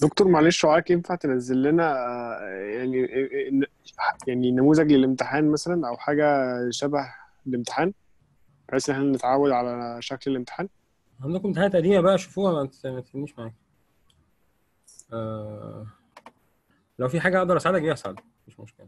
دكتور معلش وعاك ينفع تنزل لنا آه، يعني يعني نموذج للامتحان مثلا او حاجه شبه الامتحان بحيث ان احنا نتعود على شكل الامتحان عندكم امتحانات قديمه بقى شوفوها ما تس- ما تستنيش معايا آه... لو في حاجه اقدر اساعدك بيها اساعدك مش مشكله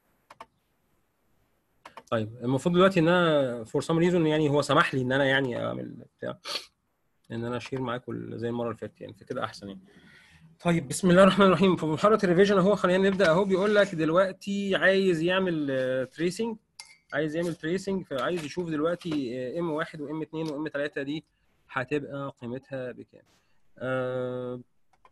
طيب المفروض دلوقتي ان انا فور سام ريزون يعني هو سمح لي ان انا يعني اعمل بتاع ان انا اشير معاكم زي المره اللي فاتت يعني فكده احسن يعني طيب بسم الله الرحمن الرحيم في محاضره الريفيجن اهو خلينا نبدا اهو بيقول لك دلوقتي عايز يعمل تريسنج عايز يعمل تريسنج فعايز يشوف دلوقتي ام 1 وام 2 وام 3 دي هتبقى قيمتها بكام آه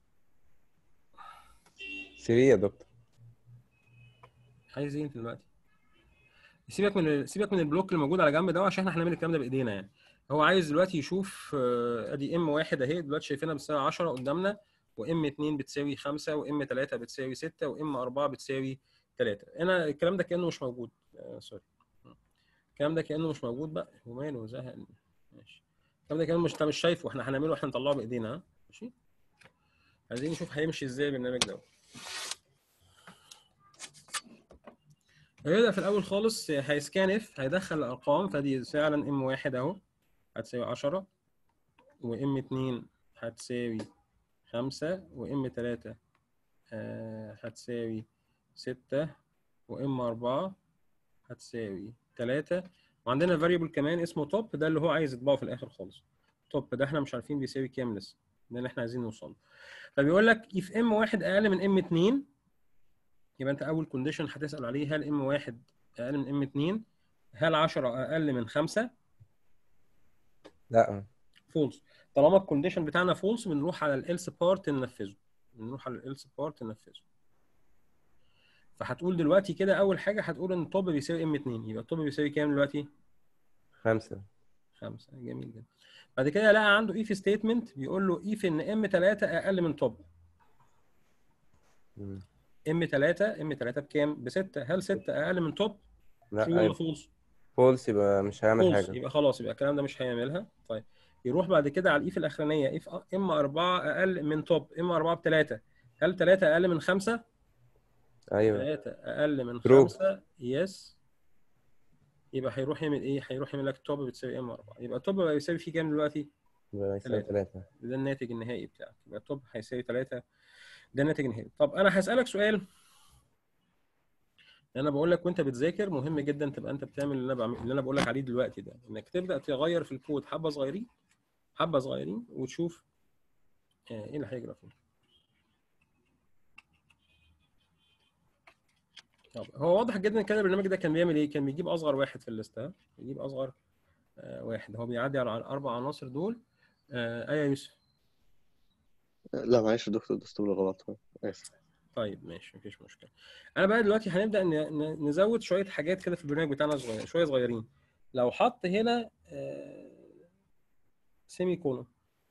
3 يا دكتور عايز ايه انت دلوقتي سيبك من سيبك من البلوك اللي موجود على جنب ده عشان احنا هنعمل الكلام ده بايدينا يعني هو عايز دلوقتي يشوف آه، ادي ام واحد اهي دلوقتي شايفينها بتساوي 10 قدامنا وام 2 بتساوي 5 وام 3 بتساوي 6 وام 4 بتساوي 3 انا الكلام ده كانه مش موجود آه سوري الكلام ده كانه مش موجود بقى وماله زهق ماشي الكلام ده كانه مش انت مش شايفه احنا هنعمله احنا نطلعه بايدينا ها ماشي عايزين نشوف هيمشي ازاي البرنامج ده هيبدأ في الأول خالص هيسكان اف هيدخل الأرقام فدي فعلا ام واحد أهو هتساوي 10 وام 2 هتساوي 5 وام 3 آه هتساوي 6 وام 4 هتساوي 3 وعندنا فاريبل كمان اسمه توب ده اللي هو عايز يطبعه في الآخر خالص توب ده احنا مش عارفين بيساوي كام لسه ده اللي احنا عايزين نوصل له فبيقول لك if ام واحد أقل من ام 2 يبقى انت اول كونديشن هتسال عليه هل ام واحد اقل من ام 2 هل 10 اقل من 5 لا فولس طالما الكونديشن بتاعنا فولس بنروح على الالس بارت ننفذه بنروح على الالس بارت ننفذه فهتقول دلوقتي كده اول حاجه هتقول ان التوب بيساوي ام 2 يبقى التوب بيساوي كام دلوقتي خمسة 5 جميل جدا بعد كده لقى عنده ايف ستيتمنت بيقول له ايف ان ام 3 اقل من توب مم. ام 3 ام 3 بكام ب 6 هل 6 اقل من توب لا ترو ولا أيوة. فولس فولس يبقى مش هيعمل فولس حاجة يبقى خلاص يبقى الكلام ده مش هيعملها طيب يروح بعد كده على الايف الاخرانيه اف ام 4 اقل من توب ام 4 ب 3 هل 3 اقل من 5 أيوة 3 اقل من True. 5 يس يبقى هيروح يعمل ايه هيروح يعمل لك توب بتساوي ام 4 يبقى التوب بقى يساوي فيه كام دلوقتي يبقى يساوي تلاتة. ثلاثة ده الناتج النهائي بتاعك يبقى التوب هيساوي 3 ده الناتج النهائي طب انا هسالك سؤال انا بقول لك وانت بتذاكر مهم جدا تبقى انت بتعمل اللي انا بعمل اللي انا بقول لك عليه دلوقتي ده انك تبدا تغير في الكود حبه صغيرين حبه صغيرين وتشوف آه، ايه اللي هيجرى فيه طب هو واضح جدا كده البرنامج ده كان بيعمل ايه كان بيجيب اصغر واحد في الليسته ها؟ بيجيب اصغر آه، واحد هو بيعدي على الاربع عناصر دول آه، ايه يا يوسف لا معلش يا دكتور دستور غلط اسف طيب ماشي مفيش مشكله انا بقى دلوقتي هنبدا ن- ن- نزود شويه حاجات كده في البرنامج بتاعنا صغير شويه صغيرين لو حط هنا سيمي كولون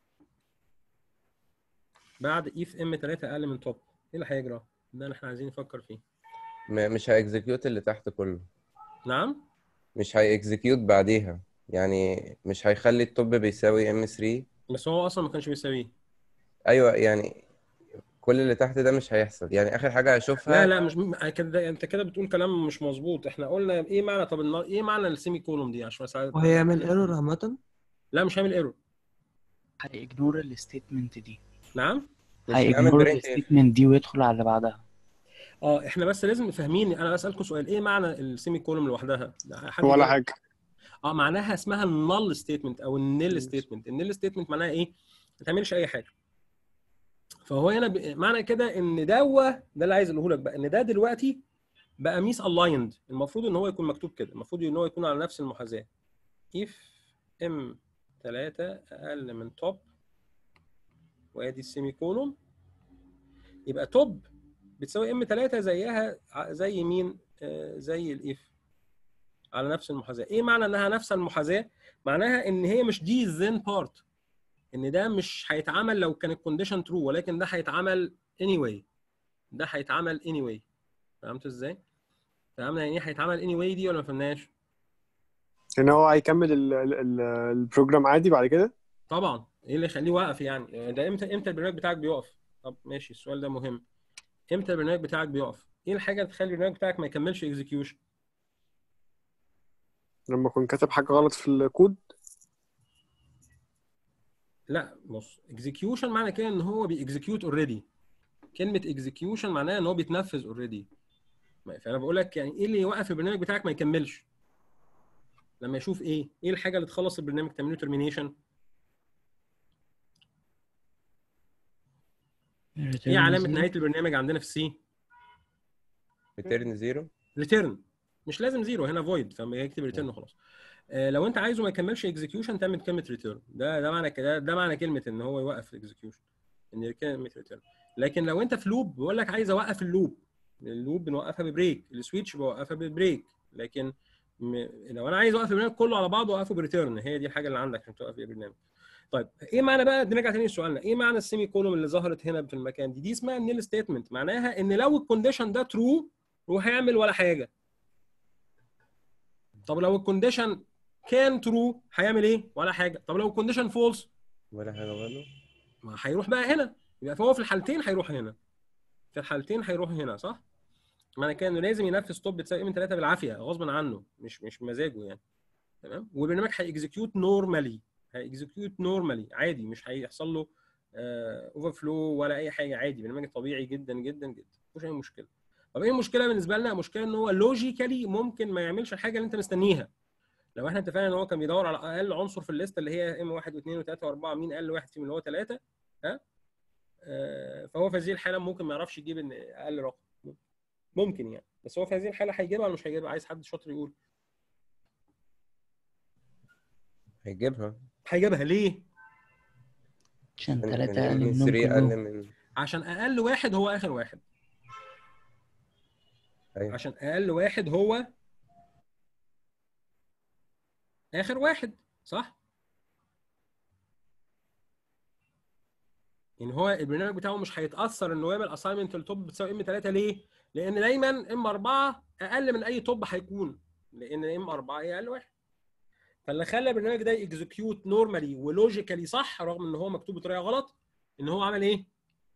بعد اف ام 3 اقل من توب ايه اللي هيجرى ده اللي احنا عايزين نفكر فيه م- مش هيكزكيوت اللي تحت كله نعم مش هيكزكيوت بعديها يعني مش هيخلي التوب بيساوي ام 3 بس هو اصلا ما كانش بيساويه ايوه يعني كل اللي تحت ده مش هيحصل يعني اخر حاجه هشوفها لا لا مش م- كده انت كده بتقول كلام مش مظبوط احنا قلنا ايه معنى طب النا- ايه معنى السيمي كولوم دي عشان اساعد وهيعمل ايرور عامة لا مش هيعمل ايرور هيجنور الستيتمنت دي نعم مش هيعمل هيجنور print if. الستيتمنت دي ويدخل على اللي بعدها اه احنا بس لازم فاهمين انا بسالكم سؤال ايه معنى السيمي كولوم لوحدها ده حد ولا يجاوب؟ حاجه اه معناها اسمها النل ستيتمنت او النيل ستيتمنت النيل ستيتمنت معناها ايه ما تعملش اي حاجه فهو هنا ب... معنى كده ان دوا ده اللي عايز اقوله لك بقى ان ده دلوقتي بقى ميس الايند المفروض ان هو يكون مكتوب كده المفروض ان هو يكون على نفس المحاذاه if m 3 اقل من توب وادي السيمي كولون يبقى توب بتساوي ام 3 زيها ع- زي مين آه، زي الاف على نفس المحاذاه ايه معنى انها نفس المحاذاه معناها ان هي مش دي الزين بارت ان ده مش هيتعمل لو كان الكونديشن ترو ولكن ده هيتعمل anyway ده هيتعمل anyway فهمت ازاي فهمنا يعني ايه هيتعمل anyway دي ولا ما فهمناش ان هو هيكمل ال- ال- ال- البروجرام عادي بعد كده طبعا ايه اللي يخليه واقف يعني ده امتى امتى البرنامج بتاعك بيقف طب ماشي السؤال ده مهم امتى البرنامج بتاعك بيقف ايه الحاجه اللي تخلي البرنامج بتاعك ما يكملش اكزكيوشن لما اكون كاتب حاجه غلط في الكود لا بص اكزكيوشن معنى كده ان هو بيكزكيوت اوريدي كلمه اكزكيوشن معناها ان هو بيتنفذ اوريدي فانا بقول لك يعني ايه اللي يوقف البرنامج بتاعك ما يكملش لما يشوف ايه ايه الحاجه اللي تخلص البرنامج تعمل له ترمينيشن ايه علامه نهايه البرنامج عندنا في السي ريتيرن زيرو ريتيرن مش لازم زيرو هنا فويد فيكتب ريتيرن وخلاص آه، لو انت عايزه ما يكملش اكزكيوشن تعمل كلمه ريتيرن ده ده معنى كده ده معنى كلمه ان هو يوقف الاكزكيوشن ان كلمه ريتيرن لكن لو انت في لوب بيقول لك عايز اوقف اللوب اللوب بنوقفها ببريك السويتش بوقفها ببريك لكن م... لو انا عايز اوقف البرنامج كله على بعضه اوقفه بريتيرن هي دي الحاجه اللي عندك عشان توقف بيه البرنامج طيب ايه معنى بقى نرجع تاني لسؤالنا ايه معنى السيمي كولوم اللي ظهرت هنا في المكان دي دي اسمها النيل ستيتمنت معناها ان لو الكونديشن ده ترو هو هيعمل ولا حاجه طب لو الكونديشن كان ترو هيعمل ايه ولا حاجه طب لو الكونديشن فولس ولا حاجه برضه ما هيروح بقى هنا يبقى فهو في الحالتين هيروح هنا في الحالتين هيروح هنا صح معنى كده انه لازم ينفذ ستوب بتساوي من 3 بالعافيه غصبا عنه مش مش مزاجه يعني تمام والبرنامج هيكزكيوت نورمالي هيكزكيوت نورمالي عادي مش هيحصل له اوفر فلو ولا اي حاجه عادي برنامج طبيعي جدا جدا جدا مفيش اي مشكله طب ايه المشكله بالنسبه لنا المشكله ان هو لوجيكالي ممكن ما يعملش الحاجه اللي انت مستنيها لو احنا اتفقنا ان هو كان بيدور على اقل عنصر في الليسته اللي هي ام 1 و2 و3 و4 مين اقل واحد فيهم اللي هو 3 ها آه، فهو في هذه الحاله ممكن ما يعرفش يجيب ان اقل رقم ممكن يعني بس هو في هذه الحاله هيجيبها ولا مش هيجيبها عايز حد شاطر يقول هيجيبها هيجيبها ليه عشان من- تلاتة من- أقل من منهم 3 اقل كلهم من عشان اقل واحد هو اخر واحد ايوه عشان اقل واحد هو اخر واحد صح يعني هو البرنامج بتاعه مش هيتاثر انه يعمل اساينمنت التوب بتساوي ام 3 ليه؟ لان دايما ام 4 اقل من اي توب هيكون لان ام 4 هي اقل واحد فاللي خلى البرنامج ده اكزكيوت نورمالي ولوجيكالي صح رغم ان هو مكتوب بطريقه غلط ان هو عمل ايه؟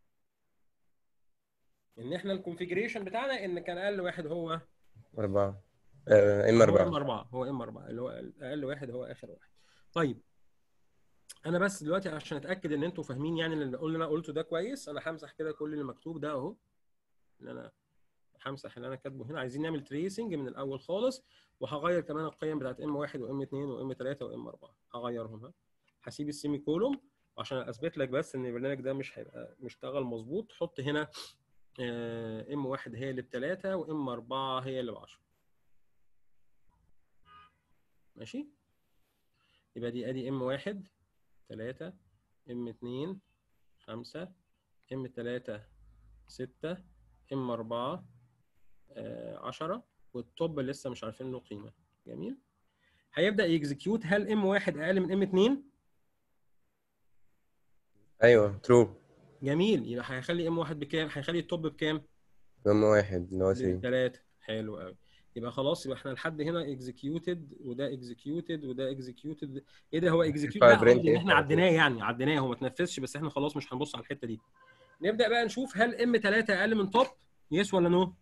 ان احنا الكونفيجريشن بتاعنا ان كان اقل واحد هو أربعة آه، إما هو ام أربعة 4 هو ام 4 اللي هو اقل واحد هو اخر واحد طيب انا بس دلوقتي عشان اتاكد ان انتوا فاهمين يعني اللي اللي انا قلته ده كويس انا همسح كده كل اللي مكتوب ده اهو اللي انا همسح اللي انا كاتبه هنا عايزين نعمل تريسنج من الاول خالص وهغير كمان القيم بتاعت ام 1 وام 2 وام 3 وام 4 هغيرهم ها هسيب السيمي كولوم عشان اثبت لك بس ان البرنامج ده مش هيبقى مشتغل مظبوط حط هنا ام 1 هي اللي بثلاثه وام 4 هي اللي ب 10 ماشي يبقى دي ادي ام 1 3 ام 2 5 ام 3 6 ام 4 10 والتوب لسه مش عارفين له قيمه جميل هيبدا يكزكيوت هل ام 1 اقل من ام 2 أيوه ترو جميل يبقى هيخلي ام 1 بكام هيخلي التوب بكام أم واحد اللي هو 3 3 حلو قوي يبقى خلاص يبقى احنا لحد هنا اكزكيوتد وده اكزكيوتد وده اكزكيوتد ايه ده هو اكزكيوت لا Five قصدي ان print احنا على عديناه يعني عديناه هو ما تنفذش بس احنا خلاص مش هنبص على الحته دي نبدا بقى نشوف هل ام 3 اقل من توب يس ولا نو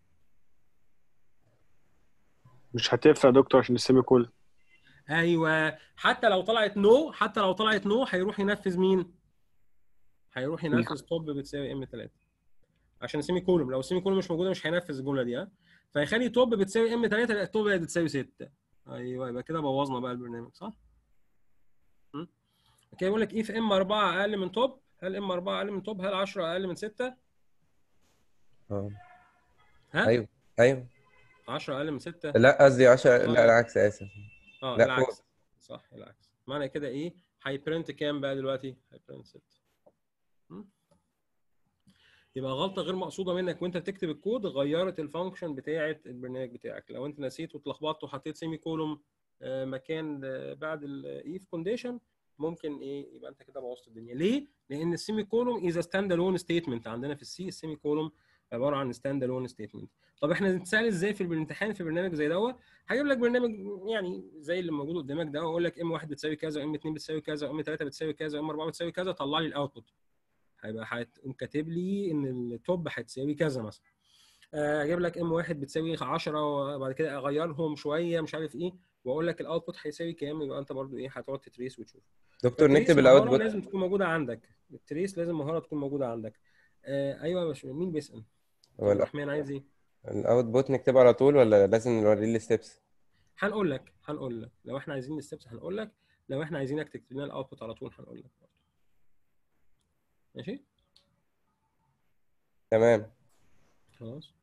مش هتنفع يا دكتور عشان السيمي كول ايوه حتى لو طلعت نو حتى لو طلعت نو هيروح ينفذ مين هيروح ينفذ توب بتساوي ام 3 عشان السيمي كولوم لو السيمي كولوم مش موجوده مش هينفذ الجمله دي ها فيخلي توب بتساوي ام 3 لا توب بقت بتساوي 6 ايوه يبقى كده بوظنا بقى البرنامج صح؟ م? كده يقول لك اف ام 4 اقل من توب هل ام 4 اقل من توب هل 10 اقل من 6 اه ها أيوه أيوه 10 اقل من 6 لا قصدي 10 لا العكس آسف اه لا، العكس صح العكس معنى كده ايه هيبرنت كام بقى دلوقتي هيبرنت 6 م? يبقى غلطه غير مقصوده منك وانت بتكتب الكود غيرت الفانكشن بتاعه البرنامج بتاعك لو انت نسيت واتلخبطت وحطيت سيمي كولوم مكان آه، بعد الايف كونديشن ممكن ايه يبقى انت كده بوظت الدنيا ليه لان السيمي كولوم از ستاند الون ستيتمنت عندنا في السي السيمي كولوم عباره عن ستاند الون ستيتمنت طب احنا نتسال ازاي في الامتحان في برنامج زي دوت هجيب لك برنامج يعني زي اللي موجود قدامك ده واقول لك ام 1 بتساوي كذا ام 2 بتساوي كذا ام 3 بتساوي كذا ام 4 بتساوي كذا طلع لي الاوتبوت هيبقى هتقوم كاتب لي ان التوب هتساوي كذا مثلا آه، اجيب لك ام واحد بتساوي 10 وبعد كده اغيرهم شويه مش عارف ايه واقول لك الاوتبوت هيساوي كام يبقى انت برضو ايه هتقعد تتريس وتشوف دكتور فالتريس نكتب مهارة الاوتبوت لازم تكون موجوده عندك التريس لازم مهاره تكون موجوده عندك آه ايوه يا باشا مين بيسال هو عبد ال- الرحمن عايز ايه الاوتبوت نكتبه على طول ولا لازم نوريه الستبس هنقول لك هنقول لك لو احنا عايزين الستبس هنقول لك لو احنا عايزينك تكتب لنا الاوتبوت على طول هنقول لك برضه ماشي تمام خلاص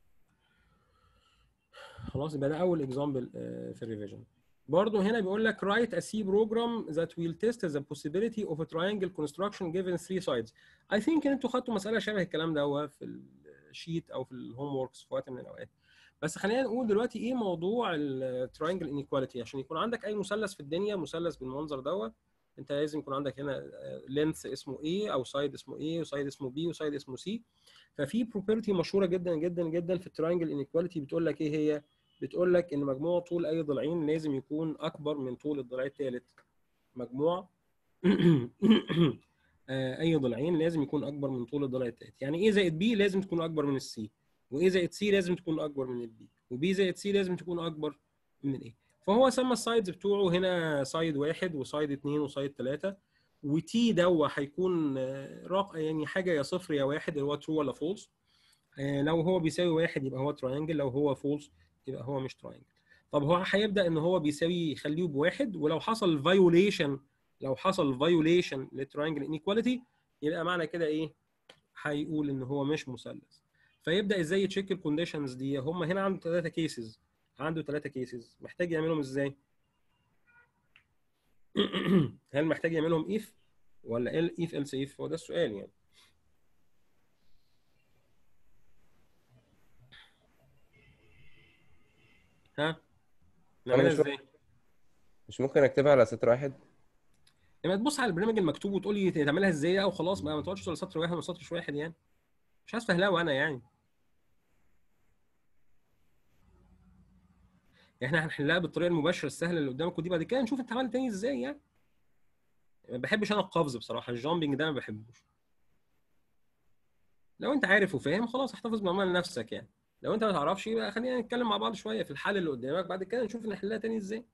خلاص يبقى ده اول اكزامبل في الريفيجن برضه هنا بيقول لك write a C program that will test the possibility of a triangle construction given three sides. I think ان انتوا خدتوا مسألة شبه الكلام ده في الشيت او في الهوم ووركس في وقت من الاوقات. بس خلينا نقول دلوقتي ايه موضوع التراينجل انيكواليتي عشان يكون عندك اي مثلث في الدنيا مثلث بالمنظر دوت انت لازم يكون عندك هنا لينث اسمه A او سايد اسمه A وسايد اسمه B وسايد اسمه C ففي بروبرتي مشهوره جدا جدا جدا في التراينجل انيكواليتي بتقول لك ايه هي؟ بتقول لك ان مجموع طول اي ضلعين لازم يكون اكبر من طول الضلع الثالث مجموع آه، اي ضلعين لازم يكون اكبر من طول الضلع الثالث يعني ايه زائد بي لازم تكون اكبر من السي وايه زائد سي لازم تكون اكبر من البي وبي زائد سي لازم تكون اكبر من الايه فهو سمى السايدز بتوعه هنا سايد واحد وسايد اثنين وسايد ثلاثه وتي دوا هيكون آه، رق يعني حاجه يا صفر يا واحد اللي هو ترو ولا فولس لو هو بيساوي واحد يبقى هو تراينجل لو هو فولس يبقى هو مش تراينجل طب هو هيبدا ان هو بيساوي يخليه بواحد ولو حصل فايوليشن لو حصل فايوليشن للتراينجل انيكواليتي يبقى معنى كده ايه هيقول ان هو مش مثلث فيبدا ازاي يتشيك الكونديشنز دي هم هنا عنده ثلاثه كيسز عنده ثلاثه كيسز محتاج يعملهم ازاي هل محتاج يعملهم اف ولا ال اف else اف هو ده السؤال يعني ها نعملها مش ازاي مش ممكن اكتبها على سطر واحد لما تبص على البرنامج المكتوب وتقول لي تعملها ازاي او خلاص بقى ما تقعدش تقول سطر واحد ولا سطر واحد يعني مش عايز فهلاوه انا يعني احنا هنحلها بالطريقه المباشره السهله اللي قدامكم دي بعد كده نشوف انت عملت تاني ازاي يعني ما بحبش انا القفز بصراحه الجامبنج ده ما بحبوش لو انت عارف وفاهم خلاص احتفظ بالمعلومه لنفسك يعني لو انت ما تعرفش يبقى خلينا نتكلم مع بعض شويه في الحل اللي قدامك بعد كده نشوف نحلها تاني ازاي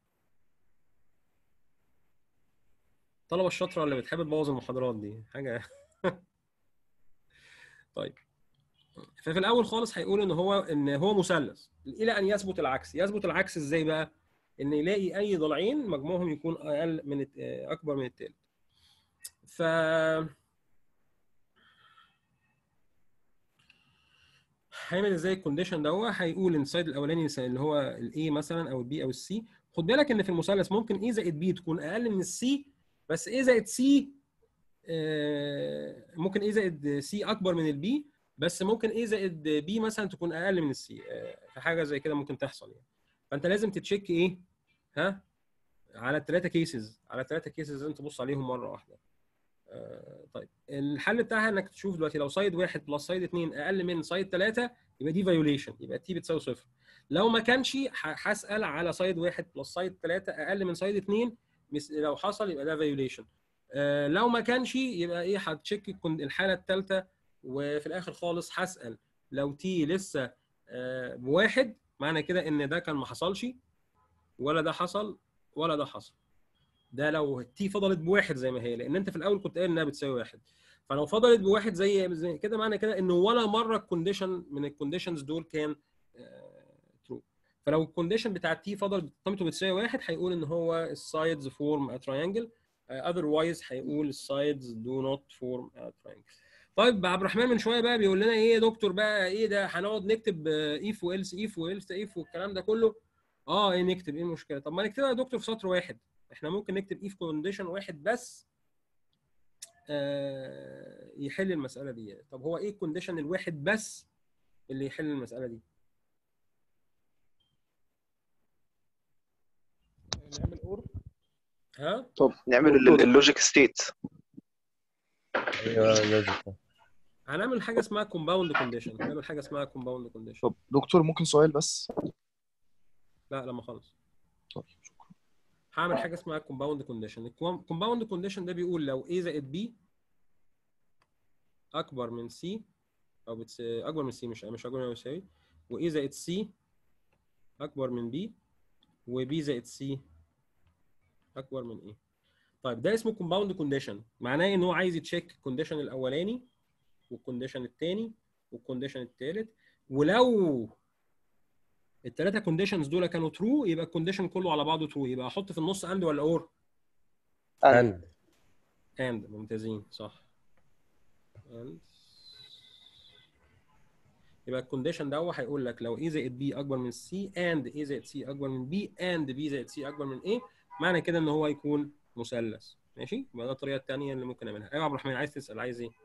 الطلبه الشاطره اللي بتحب تبوظ المحاضرات دي حاجه طيب ففي الاول خالص هيقول ان هو ان هو مثلث الى ان يثبت العكس يثبت العكس ازاي بقى ان يلاقي اي ضلعين مجموعهم يكون اقل من الت- اكبر من التالت ف هيعمل ازاي الكونديشن ده هو هيقول ان السايد الاولاني اللي هو الاي مثلا او البي او السي خد بالك ان في المثلث ممكن اي زائد بي تكون اقل من السي بس اي زائد سي ممكن اي زائد سي اكبر من البي بس ممكن اي زائد بي مثلا تكون اقل من السي في حاجه زي كده ممكن تحصل يعني فانت لازم تتشيك ايه ها على الثلاثه كيسز على الثلاثه كيسز لازم تبص عليهم مره واحده آه، طيب الحل بتاعها انك تشوف دلوقتي لو سايد واحد بلس سايد اثنين اقل من سايد ثلاثه يبقى دي فايوليشن يبقى تي بتساوي صفر لو ما كانش ه- هسال على سايد واحد بلس سايد ثلاثه اقل من سايد اثنين مس- لو حصل يبقى ده فايوليشن لو ما كانش يبقى ايه هتشيك الكون- الحاله الثالثه وفي الاخر خالص هسال لو تي لسه آه، بواحد معنى كده ان ده كان ما حصلش ولا ده حصل ولا ده حصل ده لو تي فضلت بواحد زي ما هي لان انت في الاول كنت قايل انها بتساوي واحد فلو فضلت بواحد زي زي كده معنى كده انه ولا مره الكونديشن من الكونديشنز دول كان ترو فلو الكونديشن بتاع تي فضل قيمته بتساوي واحد هيقول ان هو السايدز فورم ا تراينجل اذروايز هيقول السايدز دو نوت فورم ا تراينجل طيب عبد الرحمن من شويه بقى بيقول لنا ايه يا دكتور بقى ايه ده هنقعد نكتب ايف ويلس ايف ويلس ايف والكلام ده كله اه ايه نكتب ايه المشكله طب ما نكتبها يا دكتور في سطر واحد احنا ممكن نكتب ايف كونديشن واحد بس آه يحل المساله دي طب هو ايه الكونديشن الواحد بس اللي يحل المساله دي نعمل اور ها طب نعمل ال- اللوجيك ستيت ايوه لوجيك هنعمل حاجه اسمها كومباوند كونديشن هنعمل حاجه اسمها كومباوند كونديشن طب دكتور ممكن سؤال بس لا لما خلص طيب شكرا هعمل حاجه اسمها كومباوند كونديشن الكومباوند كونديشن ده بيقول لو A زائد B اكبر من سي او بتس... اكبر من سي مش مش اكبر من او يساوي واي زائد سي اكبر من بي وبي زائد سي اكبر من ايه طيب ده اسمه كومباوند كونديشن معناه ان هو عايز يتشيك الكونديشن الاولاني والكونديشن الثاني والكونديشن الثالث ولو الثلاثه كونديشنز دول كانوا ترو يبقى الكونديشن كله على بعضه ترو يبقى احط في النص اند ولا اور and اند ممتازين صح and يبقى الكونديشن ده هيقول لك لو اي زائد بي اكبر من سي اند اي زائد سي اكبر من بي اند بي زائد سي اكبر من ايه معنى كده ان هو يكون مثلث ماشي يبقى ده الطريقه الثانيه اللي ممكن نعملها ايوه يا عبد الرحمن عايز تسال عايز ايه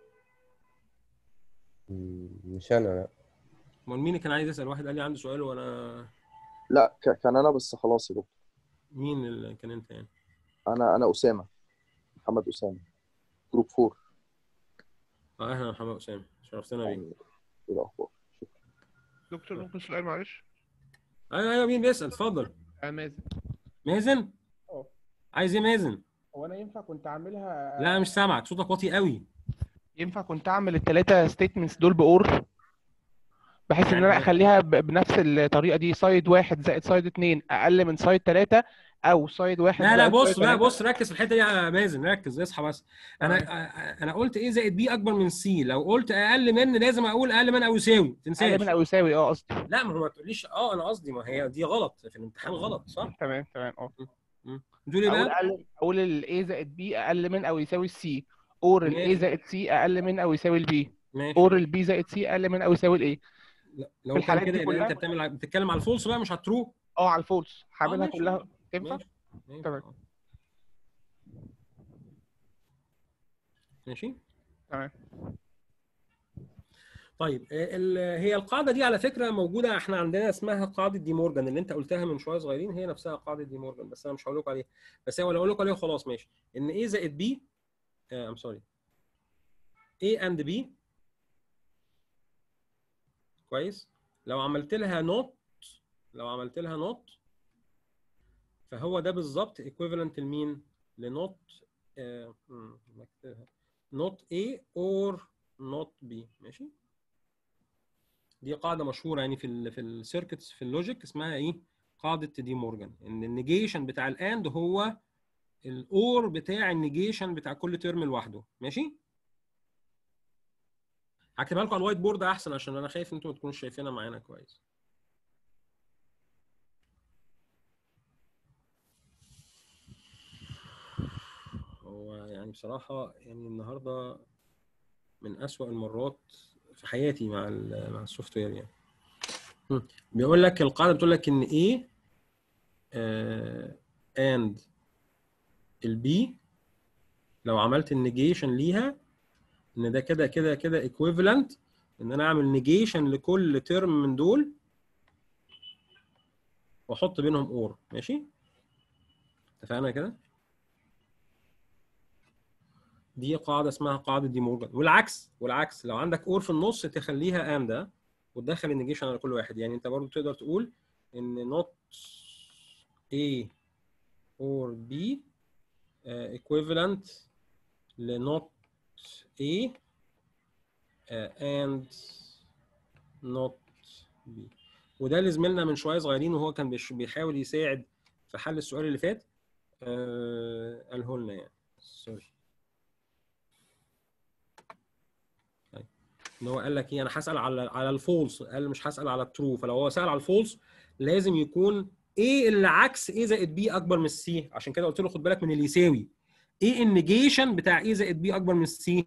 مم، مش انا لا امال مين اللي كان عايز يسال واحد قال لي عنده سؤال وانا لا ك- كان انا بس خلاص يا دكتور مين اللي كان انت يعني انا انا اسامه محمد اسامه جروب 4 اه اهلا يا محمد اسامه شرفتنا بيك يعني ايه الاخبار دكتور ممكن سؤال معلش ايوه ايوه مين بيسال اتفضل آه، مازن مازن اه عايز ايه مازن هو انا ينفع كنت اعملها لا مش سامعك صوتك واطي قوي ينفع كنت اعمل الثلاثه ستيتمنتس دول باور بحيث ان يعني انا إيه؟ اخليها ب- بنفس الطريقه دي سايد واحد زائد سايد اتنين اقل من سايد ثلاثه او سايد واحد لا لا زائد بص سايد لا تلاتة. بص ركز في الحته دي يا مازن ركز اصحى بس انا انا قلت ايه زائد بي اكبر من سي لو قلت اقل من لازم اقول اقل من او يساوي اقل تنساش من او يساوي اه قصدي لا ما هو ما تقوليش اه انا قصدي ما هي دي غلط في الامتحان غلط صح تمام تمام اه تقول ايه اقول بقى اقل اقول الاي زائد بي اقل من او يساوي السي اور الاي ماشي. زائد سي اقل من او يساوي البي ماشي اور البي زائد سي اقل من او يساوي الاي لا، لو في كان الحالات كده دي يبقى انت كلها- بتعمل ع- بتتكلم على الفولس بقى مش على الترو اه على الفولس آه، هعملها ماشي. كلها تنفع ماشي ماشي. تمام. آه. ماشي تمام طيب آه، ال- هي القاعده دي على فكره موجوده احنا عندنا اسمها قاعده دي مورجان اللي انت قلتها من شويه صغيرين هي نفسها قاعده دي مورجان بس انا مش هقول لكم عليها بس هو لو اقول لكم عليها خلاص ماشي ان ايه زائد بي ام سوري A and B كويس لو عملت لها نوت لو عملت لها نوت فهو ده بالظبط equivalent لمين لنوت نوت A or not B ماشي دي قاعده مشهوره يعني في ال في السيركتس في اللوجيك اسمها ايه قاعده دي مورجان ان النيجيشن بتاع الاند هو الاور بتاع النيجيشن بتاع كل ترم لوحده ماشي هكتبها لكم على الوايت بورد احسن عشان انا خايف انتوا ما تكونوش شايفينها معانا كويس هو يعني بصراحة يعني النهاردة من أسوأ المرات في حياتي مع ال مع السوفت وير يعني هم. بيقول لك القاعدة بتقول لك إن A آه and البي لو عملت النيجيشن ليها ان ده كده كده كده ايكويفالنت ان انا اعمل نيجيشن لكل ترم من دول واحط بينهم اور ماشي اتفقنا كده دي قاعده اسمها قاعده دي مورجان والعكس والعكس لو عندك اور في النص تخليها اند وتدخل النيجيشن على كل واحد يعني انت برضو تقدر تقول ان نوت A or B uh, equivalent لنوت A uh, and not B وده اللي زميلنا من شويه صغيرين وهو كان بيش- بيحاول يساعد في حل السؤال اللي فات آه قاله لنا يعني سوري طيب ان هو قال لك ايه انا هسال على على الفولس قال مش هسال على الترو فلو هو سال على الفولس لازم يكون ايه اللي عكس ايه زائد بي اكبر من السي عشان كده قلت له خد بالك من اللي يساوي ايه النيجيشن بتاع ايه زائد بي اكبر من السي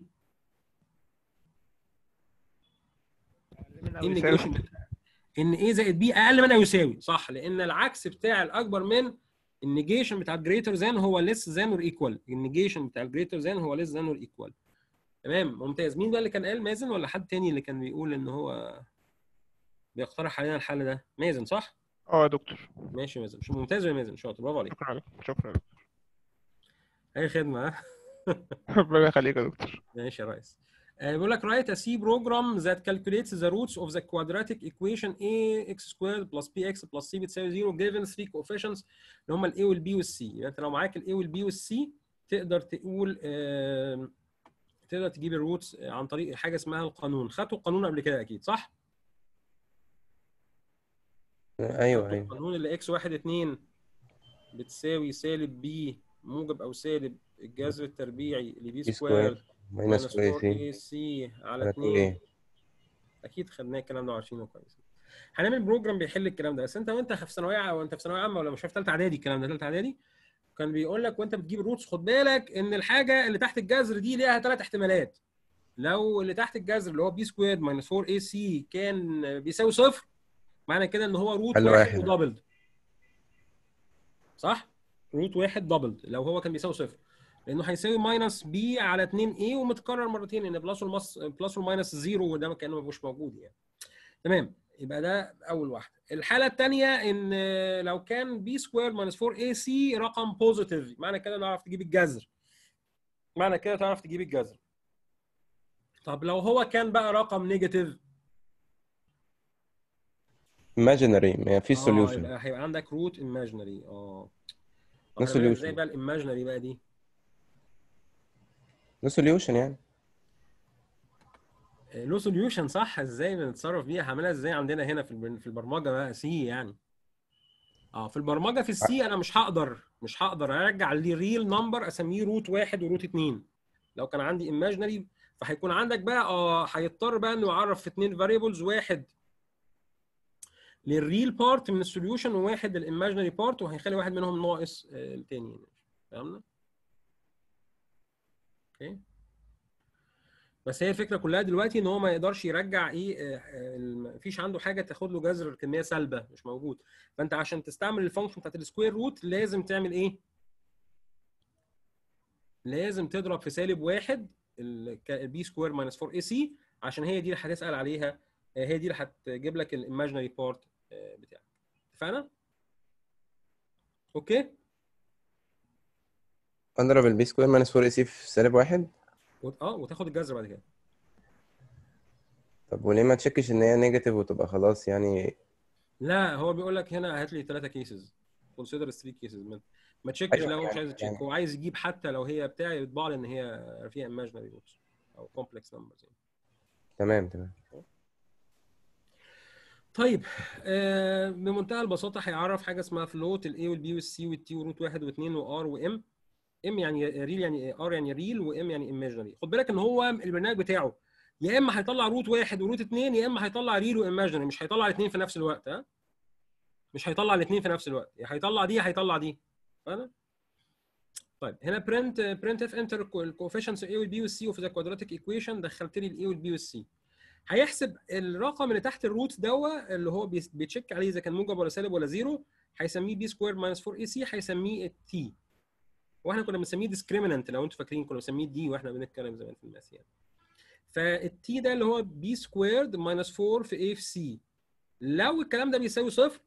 من أو ايه يساوي. النيجيشن ان ايه زائد بي اقل من او يساوي صح لان العكس بتاع الاكبر من النيجيشن بتاع الجريتر ذان هو ليس ذان اور ايكوال النيجيشن بتاع الجريتر ذان هو ليس ذان اور ايكوال تمام ممتاز مين بقى اللي كان قال مازن ولا حد تاني اللي كان بيقول ان هو بيقترح علينا الحل ده مازن صح اه يا دكتور ماشي مازن مش ممتاز يا مازن شاطر برافو عليك شكرا لك شكرا لك اي خدمه ها ربنا يخليك يا دكتور ماشي يا ريس آه، بيقول لك write a C program that calculates the roots of the quadratic equation ax squared plus bx plus c بتساوي 0 given three coefficients اللي هم ال a وال b وال c يبقى انت لو معاك ال a وال b وال c تقدر تقول آم، تقدر تجيب الروتس عن طريق حاجه اسمها القانون خدتوا القانون قبل كده اكيد صح ايوه خدتوا ايوه القانون اللي اكس واحد اتنين بتساوي سالب بي موجب او سالب الجذر التربيعي لبي بي سكوير سكوير ماينس ماينس 4 4 سي اي سي على على 2 2 اكيد خدناه الكلام ده وعارفينه كويس هنعمل بروجرام بيحل الكلام ده بس انت وانت في ثانويه ع- وانت في ثانويه عامه ولا مش في ثالثه اعدادي الكلام ده ثالثه اعدادي كان بيقول لك وانت بتجيب الروتس خد بالك ان الحاجه اللي تحت الجذر دي ليها ثلاث احتمالات لو اللي تحت الجذر اللي هو بي سكوير ماينس 4 اي سي كان بيساوي صفر معنى كده ان هو روت حل واحد واحد. ودبلد صح؟ روت واحد دبلد لو هو كان بيساوي صفر لانه هيساوي ماينس بي على 2 اي ومتكرر مرتين ان بلس والمس بلس والماينس زيرو وده كانه مش موجود يعني تمام يبقى ده اول واحده الحاله الثانيه ان لو كان بي سكوير ماينس 4 اي سي رقم بوزيتيف معنى كده نعرف تجيب الجذر معنى كده تعرف تجيب الجذر طب لو هو كان بقى رقم نيجاتيف imaginary ما فيش اه solution يبقى هيبقى عندك روت ايماجينري اه No طب هنعمل solution. ازاي بقى الايماجينري بقى دي no solution يعني له سوليوشن صح ازاي بنتصرف بيها هعملها ازاي عندنا هنا في البر- في البرمجه بقى سي يعني اه في البرمجه في السي انا مش هقدر مش هقدر ارجع لي ريل نمبر اسميه روت واحد وروت اتنين لو كان عندي ايماجينري فهيكون عندك بقى اه هيضطر بقى انه يعرف في اتنين فاريبلز واحد للريل بارت من السوليوشن وواحد للايماجينري بارت وهيخلي واحد منهم ناقص آه، التاني يعني فهمنا؟ اوكي بس هي الفكره كلها دلوقتي ان هو ما يقدرش يرجع ايه آه، آه، ما فيش عنده حاجه تاخد له جذر كميه سالبه مش موجود فانت عشان تستعمل الفانكشن بتاعت السكوير روت لازم تعمل ايه؟ لازم تضرب في سالب واحد البي سكوير ماينس 4 اي سي عشان هي دي اللي هتسال عليها آه، هي دي اللي هتجيب لك الايماجينري بارت بتاعك اتفقنا؟ اوكي؟ اضرب البي سكوير ماينس 4 اي سي في سالب واحد وت- اه وتاخد الجذر بعد كده طب وليه ما تشكش ان هي نيجاتيف وتبقى خلاص يعني لا هو بيقول لك هنا هات لي ثلاثه كيسز كونسيدر 3 كيسز ما ما تشيكش أيوة، لو هو مش يعني- عايز يتشيك يعني- هو عايز يجيب حتى لو هي بتاع يطبع لي ان هي فيها imaginary roots او complex numbers يعني. تمام تمام طيب آه بمنتهى البساطه هيعرف حاجه اسمها فلوت الاي والبي والسي والتي وروت واحد واثنين وار وام ام يعني ريل يعني ار يعني ريل وام يعني ايماجينري خد بالك ان هو البرنامج بتاعه يا اما هيطلع روت واحد وروت اثنين يا اما هيطلع ريل وايماجينري مش هيطلع الاثنين في نفس الوقت ها مش هيطلع الاثنين في نفس الوقت يا هيطلع دي يا هيطلع دي فاهم طيب هنا برنت برنت اف انتر الكوفيشنتس اي والبي والسي وفي ذا كوادراتيك ايكويشن دخلت لي الاي والبي والسي هيحسب الرقم اللي تحت الروت دوا اللي هو بيس- بيتشيك عليه اذا كان موجب ولا سالب ولا زيرو هيسميه بي سكوير ماينس 4 اي سي هيسميه التي واحنا كنا بنسميه ديسكريمنانت لو انتوا فاكرين كنا بنسميه دي واحنا بنتكلم زمان في الماس يعني فالتي ده اللي هو بي سكويرد ماينس 4 في اي في سي لو الكلام ده بيساوي صفر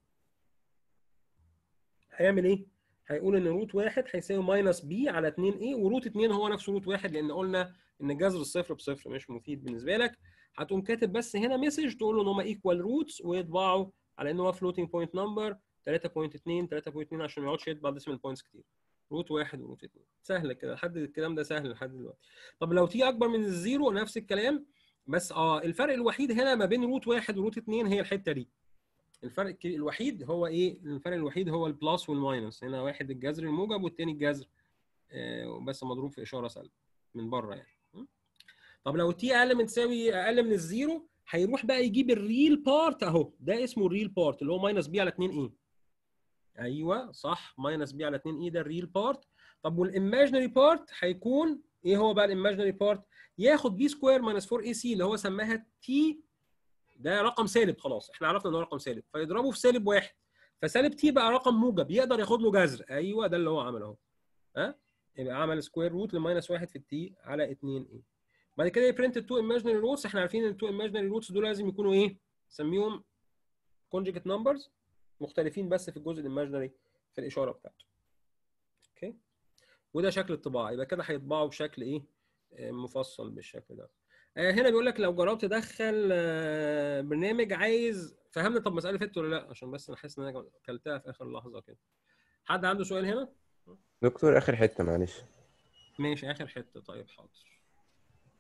هيعمل ايه؟ هيقول ان روت واحد هيساوي ماينس بي على 2 اي وروت 2 هو نفسه روت واحد لان قلنا ان جذر الصفر بصفر مش مفيد بالنسبه لك هتقوم كاتب بس هنا مسج تقول له ان هم ايكوال روتس ويطبعوا على ان هو فلوتنج بوينت نمبر 3.2 3.2 عشان ما يقعدش يطبع ديسيمال بوينتس كتير روت واحد وروت اثنين سهل كده لحد الكلام ده سهل لحد دلوقتي طب لو تي اكبر من الزيرو نفس الكلام بس اه الفرق الوحيد هنا ما بين روت واحد وروت اثنين هي الحته دي الفرق الك- الوحيد هو ايه الفرق الوحيد هو البلس والماينس هنا واحد الجذر الموجب والتاني الجذر آه بس مضروب في اشاره سالبه من بره يعني م? طب لو تي اقل من تساوي اقل من الزيرو هيروح بقى يجيب الريل بارت اهو ده اسمه الريل بارت اللي هو ماينس بي على 2 ايه ايوه صح ماينس بي على 2 اي ده الريل بارت طب والايماجينري بارت هيكون ايه هو بقى الايماجينري بارت ياخد بي سكوير ماينس 4 اي سي اللي هو سماها تي ده رقم سالب خلاص احنا عرفنا ان هو رقم سالب فيضربه في سالب واحد فسالب تي بقى رقم موجب يقدر ياخد له جذر ايوه ده اللي هو عمله اهو ها يبقى عمل سكوير روت لماينس واحد في التي على 2 اي بعد كده يبرنت التو ايماجينري روتس احنا عارفين ان التو ايماجينري روتس دول لازم يكونوا ايه؟ نسميهم كونجكت نمبرز مختلفين بس في الجزء الايماجينري في الاشاره بتاعته. اوكي؟ وده شكل الطباعه يبقى كده هيطبعوا بشكل ايه؟ آه، مفصل بالشكل ده. آه، هنا بيقول لك لو جربت تدخل آه، برنامج عايز فهمنا طب مساله فت ولا لا عشان بس انا حاسس ان انا اكلتها في اخر لحظه كده. حد عنده سؤال هنا؟ دكتور اخر حته معلش ماشي اخر حته طيب حاضر.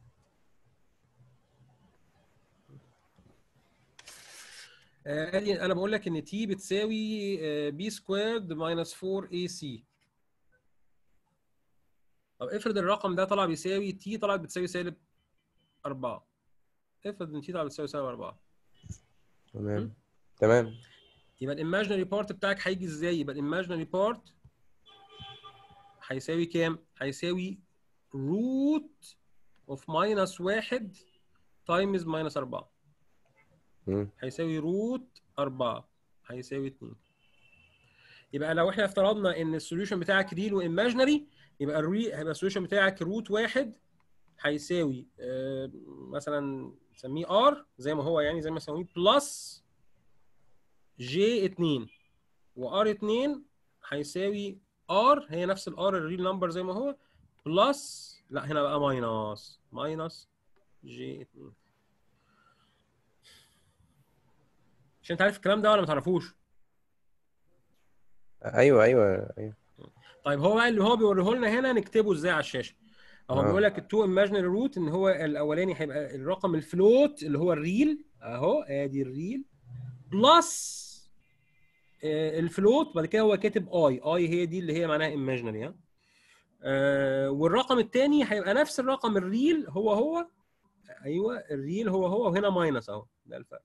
آه، ادي انا بقول لك ان تي بتساوي بي سكويرد ماينس 4 اي سي طب افرض الرقم ده طلع بيساوي تي طلعت بتساوي سالب 4 افرض ان تي طلعت بتساوي سالب 4 تمام تمام يبقى الايماجينري بارت بتاعك هيجي ازاي يبقى الايماجينري بارت هيساوي كام هيساوي روت اوف ماينس 1 تايمز ماينس 4 مم. هيساوي روت 4 هيساوي 2 يبقى لو احنا افترضنا ان السوليوشن بتاعك ريل وايماجينري يبقى الري هيبقى السوليوشن بتاعك روت 1 هيساوي آه، مثلا نسميه ار زي ما هو يعني زي ما نسميه بلس جي 2 وار 2 هيساوي ار هي نفس الار الريل نمبر زي ما هو بلس لا هنا بقى ماينس ماينس جي 2 عشان انت عارف الكلام ده ولا ما تعرفوش ايوه ايوه ايوه طيب هو بقى اللي هو بيوريه لنا هنا نكتبه ازاي على الشاشه اهو آه. بيقول لك التو ايماجينري روت ان هو الاولاني هيبقى الرقم الفلوت اللي هو الريل اهو ادي الريل بلس آه، الفلوت بعد كده هو كاتب اي اي هي دي اللي هي معناها ايماجينري ها آه، والرقم الثاني هيبقى نفس الرقم الريل هو هو ايوه الريل هو هو وهنا ماينس اهو ده الفرق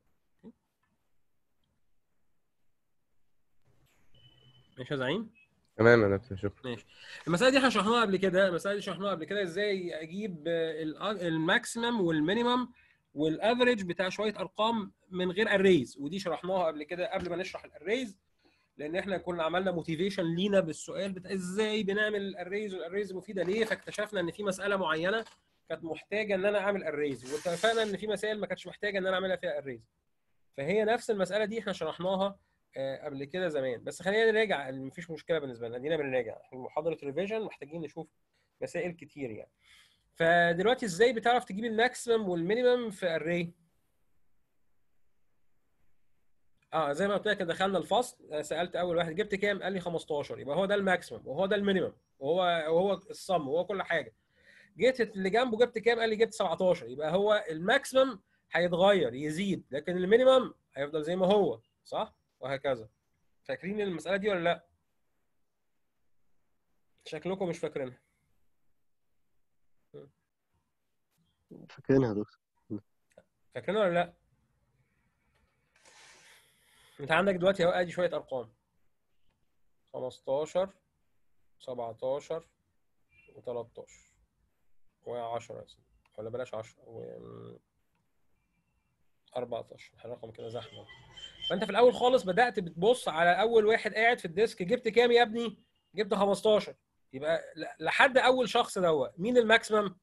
ماشي يا زعيم تمام يا دكتور شكرا ماشي المساله دي احنا شرحناها قبل كده المساله دي شرحناها قبل كده ازاي اجيب الماكسيمم والمينيمم والافريج بتاع شويه ارقام من غير اريز ودي شرحناها قبل كده قبل ما نشرح الاريز لان احنا كنا عملنا موتيفيشن لينا بالسؤال بتاع ازاي بنعمل الاريز والاريز مفيده ليه فاكتشفنا ان في مساله معينه كانت محتاجه ان انا اعمل اريز واتفقنا ان في مسائل ما كانتش محتاجه ان انا اعملها فيها اريز فهي نفس المساله دي احنا شرحناها آه، قبل كده زمان بس خلينا نراجع مفيش مشكله بالنسبه لنا ادينا بنراجع احنا محاضره ريفيجن محتاجين نشوف مسائل كتير يعني فدلوقتي ازاي بتعرف تجيب الماكسيمم والمينيمم في اري اه زي ما قلت لك دخلنا الفصل آه، سالت اول واحد جبت كام قال لي 15 يبقى هو ده الماكسيمم وهو ده المينيمم وهو وهو الصم وهو كل حاجه جيت اللي جنبه جبت كام قال لي جبت 17 يبقى هو الماكسيمم هيتغير يزيد لكن المينيمم هيفضل زي ما هو صح وهكذا فاكرين المساله دي ولا لا شكلكم مش فاكرينها فاكرينها يا دكتور فاكرينها ولا لا انت عندك دلوقتي اهو ادي شويه ارقام 15 17 و13 و10 ولا بلاش 10 و 14 الرقم كده زحمه فانت في الاول خالص بدات بتبص على اول واحد قاعد في الديسك جبت كام يا ابني جبت 15 يبقى ل- لحد اول شخص دوت مين الماكسيمم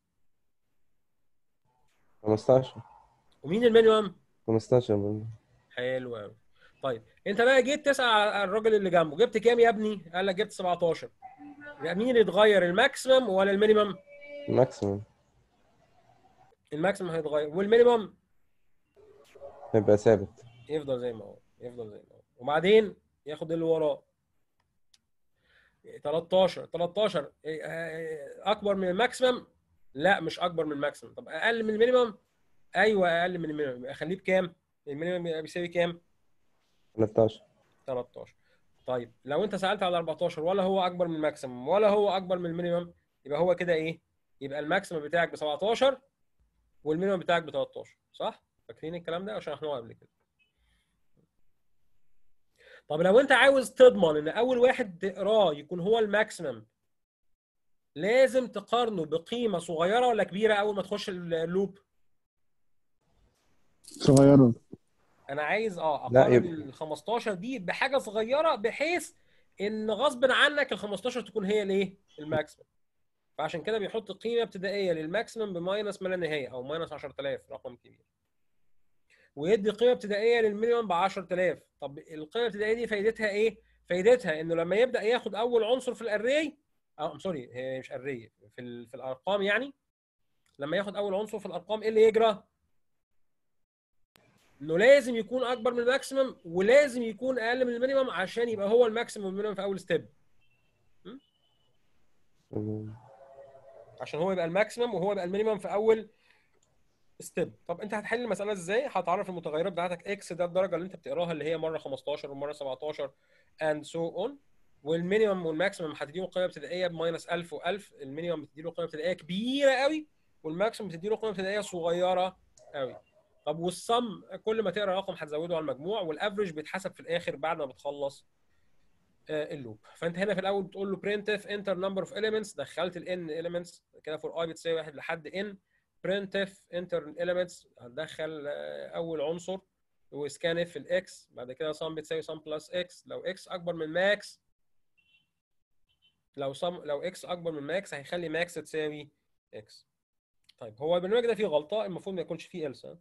15 ومين المينيمم 15 حلو قوي طيب انت بقى جيت تسال على الراجل اللي جنبه جبت كام يا ابني قال لك جبت 17 يبقى مين اللي يتغير الماكسيمم ولا المينيمم ماكسيموم الماكسيمم هيتغير والمينيمم هيبقى ثابت يفضل زي ما هو يفضل زي ما هو وبعدين ياخد اللي وراه 13 13 إيه، آه، اكبر من الماكسيمم لا مش اكبر من الماكسيمم طب اقل من المينيمم ايوه اقل من المينيمم يبقى اخليه بكام المينيمم يبقى بيساوي كام 13 13 طيب لو انت سالت على 14 ولا هو اكبر من الماكسيمم ولا هو اكبر من المينيمم يبقى هو كده ايه يبقى الماكسيمم بتاعك ب 17 والمينيمم بتاعك ب 13 صح فاكرين الكلام ده عشان شرحناه قبل كده طب لو انت عاوز تضمن ان اول واحد تقراه يكون هو الماكسيمم لازم تقارنه بقيمه صغيره ولا كبيره اول ما تخش اللوب صغيرة انا عايز اه لا، اقارن يبقى- ال 15 دي بحاجه صغيره بحيث ان غصب عنك ال 15 تكون هي الايه؟ الماكسيمم. فعشان كده بيحط قيمه ابتدائيه للماكسيمم بماينس ما لا نهايه او ماينس 10000 رقم كبير. ويدي قيمه ابتدائيه للمينيمم ب 10000 طب القيمه الابتدائيه دي فايدتها ايه؟ فايدتها انه لما يبدا ياخد اول عنصر في الاري او سوري هي مش اري في ال- في الارقام يعني لما ياخد اول عنصر في الارقام ايه اللي يجرى؟ انه لازم يكون اكبر من الماكسيمم ولازم يكون اقل من المينيمم عشان يبقى هو الماكسيمم والمينيمم في اول ستيب عشان هو يبقى الماكسيمم وهو يبقى المينيمم في اول ستيب طب انت هتحل المساله ازاي هتعرف المتغيرات بتاعتك اكس ده الدرجه اللي انت بتقراها اللي هي مره 15 ومره 17 اند سو اون والمينيمم والماكسيمم هتديله قيمه ابتدائيه بماينس 1000 و1000 المينيمم بتديله قيمه ابتدائيه كبيره قوي والماكسيمم بتديله قيمه ابتدائيه صغيره قوي طب والصم كل ما تقرا رقم هتزوده على المجموع والافرج بيتحسب في الاخر بعد ما بتخلص آه، اللوب فانت هنا في الاول بتقول له printf enter number of elements دخلت ال n elements كده for i بتساوي واحد لحد n printf enter elements هتدخل آه، اول عنصر وسكان في الاكس بعد كده sum بتساوي sum plus x لو x اكبر من max لو sum لو x اكبر من max هيخلي max تساوي x طيب هو البرنامج ده فيه غلطه المفروض ما يكونش فيه else ها؟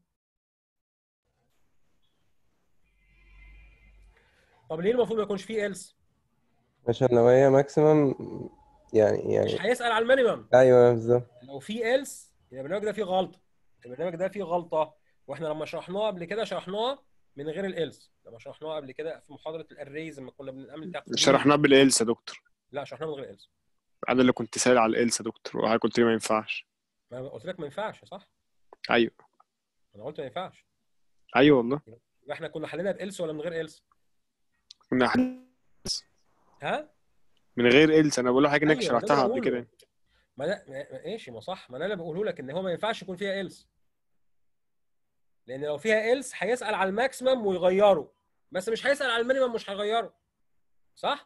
طب ليه المفروض ما يكونش فيه else عشان لو هي ماكسيمم يعني يعني مش هيسال على المينيمم ايوه بالظبط لو في else يبقى البرنامج ده فيه غلطه البرنامج ده فيه غلطه واحنا لما شرحناه قبل كده شرحناه من غير الالس لما شرحناه قبل كده في محاضره الاريز لما كنا بنعمل تحت شرحناه بالإلس يا دكتور لا شرحناه من غير الالس انا اللي كنت سائل على الإلس يا دكتور وحضرتك قلت لي ما ينفعش ما أنا قلت لك ما ينفعش صح ايوه انا قلت ما ينفعش ايوه والله يبقى احنا كنا حلينا بالس ولا من غير الس كنا حل- ها من غير إلس انا بقول لحضرتك انك أيوة، ده اللي شرحتها قبل بقوله. كده ما ده ما- ماشي ما صح ما انا اللي بقوله لك ان هو ما ينفعش يكون فيها الس لان لو فيها الس هيسال على الماكسيمم ويغيره بس مش هيسال على المينيمم مش هيغيره صح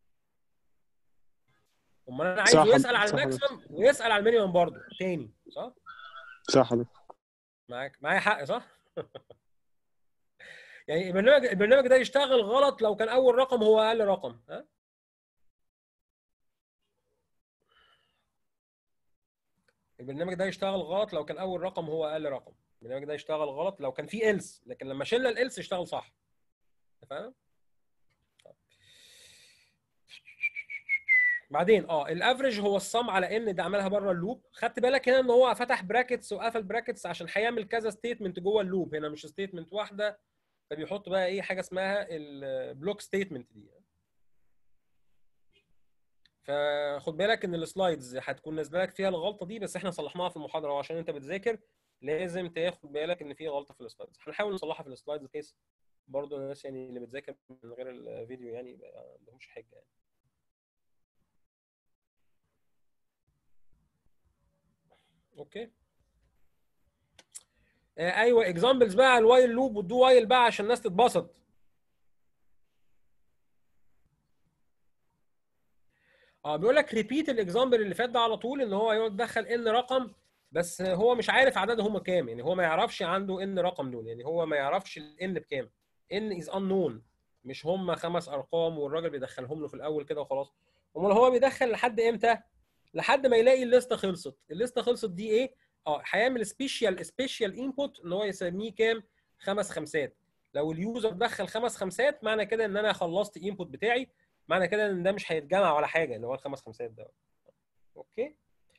امال انا صح عايزه حضرتك، يسال على صح حضرتك. الماكسيمم ويسال على المينيمم برضه تاني صح صح حضرتك معاك معايا حق صح يعني البرنامج البرنامج ده يشتغل غلط لو كان اول رقم هو اقل رقم ها البرنامج ده يشتغل غلط لو كان اول رقم هو اقل رقم البرنامج ده يشتغل غلط لو كان فيه إلس لكن لما شلنا الإلس يشتغل صح أنت فاهم طيب. بعدين اه الافريج هو الصم على ان ده عملها بره اللوب خدت بالك هنا ان هو فتح براكتس وقفل براكتس عشان هيعمل كذا ستيتمنت جوه اللوب هنا مش ستيتمنت واحده فبيحط بقى ايه حاجه اسمها البلوك ستيتمنت دي فخد بالك ان السلايدز هتكون نازله لك فيها الغلطه دي بس احنا صلحناها في المحاضره وعشان انت بتذاكر لازم تاخد بالك ان في غلطه في السلايدز هنحاول نصلحها في السلايدز كيس برضه الناس يعني اللي بتذاكر من غير الفيديو يعني يبقى ما عندهمش حجه يعني اوكي آه ايوه اكزامبلز بقى على الوايل لوب والدو وايل بقى عشان الناس تتبسط اه بيقول لك ريبيت الاكزامبل اللي فات ده على طول ان هو يقعد يدخل ان رقم بس هو مش عارف عددهم كام يعني هو ما يعرفش عنده ان رقم دول يعني هو ما يعرفش الان بكام ان از unknown مش هم خمس ارقام والراجل بيدخلهم له في الاول كده وخلاص امال هو بيدخل لحد امتى لحد ما يلاقي الليسته خلصت الليسته خلصت دي ايه اه هيعمل سبيشال سبيشال انبوت ان هو يسميه كام خمس خمسات لو اليوزر دخل خمس خمسات معنى كده ان انا خلصت انبوت بتاعي معنى كده ان ده مش هيتجمع ولا حاجه اللي هو الخمس خمسات ده اوكي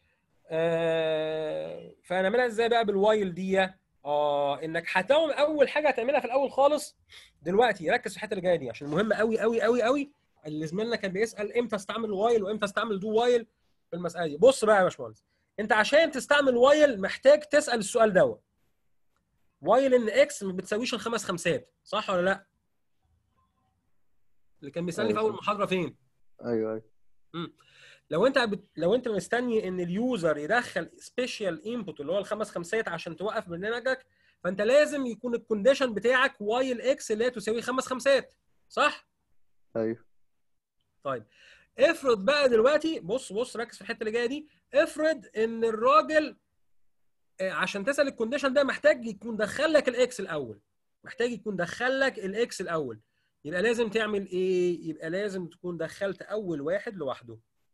آه فهنعملها ازاي بقى بالوايل دي اه انك هتعمل اول حاجه هتعملها في الاول خالص دلوقتي ركز في الحته اللي جايه دي عشان مهمه قوي قوي قوي قوي اللي زميلنا كان بيسال امتى استعمل وايل وامتى استعمل دو وايل في المساله دي بص بقى يا باشمهندس انت عشان تستعمل وايل محتاج تسال السؤال دوت وايل ان اكس ما بتساويش الخمس خمسات صح ولا لا اللي كان بيسالني في أيوة. اول محاضره فين ايوه ايوه لو انت بت... لو انت مستني ان اليوزر يدخل سبيشال انبوت اللي هو الخمس خمسات عشان توقف برنامجك فانت لازم يكون الكونديشن بتاعك وايل اكس اللي هي تساوي خمس خمسات صح؟ ايوه طيب افرض بقى دلوقتي بص بص ركز في الحته اللي جايه دي افرض ان الراجل آه، عشان تسال الكونديشن ده محتاج يكون دخل لك الاكس الاول محتاج يكون دخل لك الاكس الاول يبقى لازم تعمل ايه؟ يبقى لازم تكون دخلت اول واحد لوحده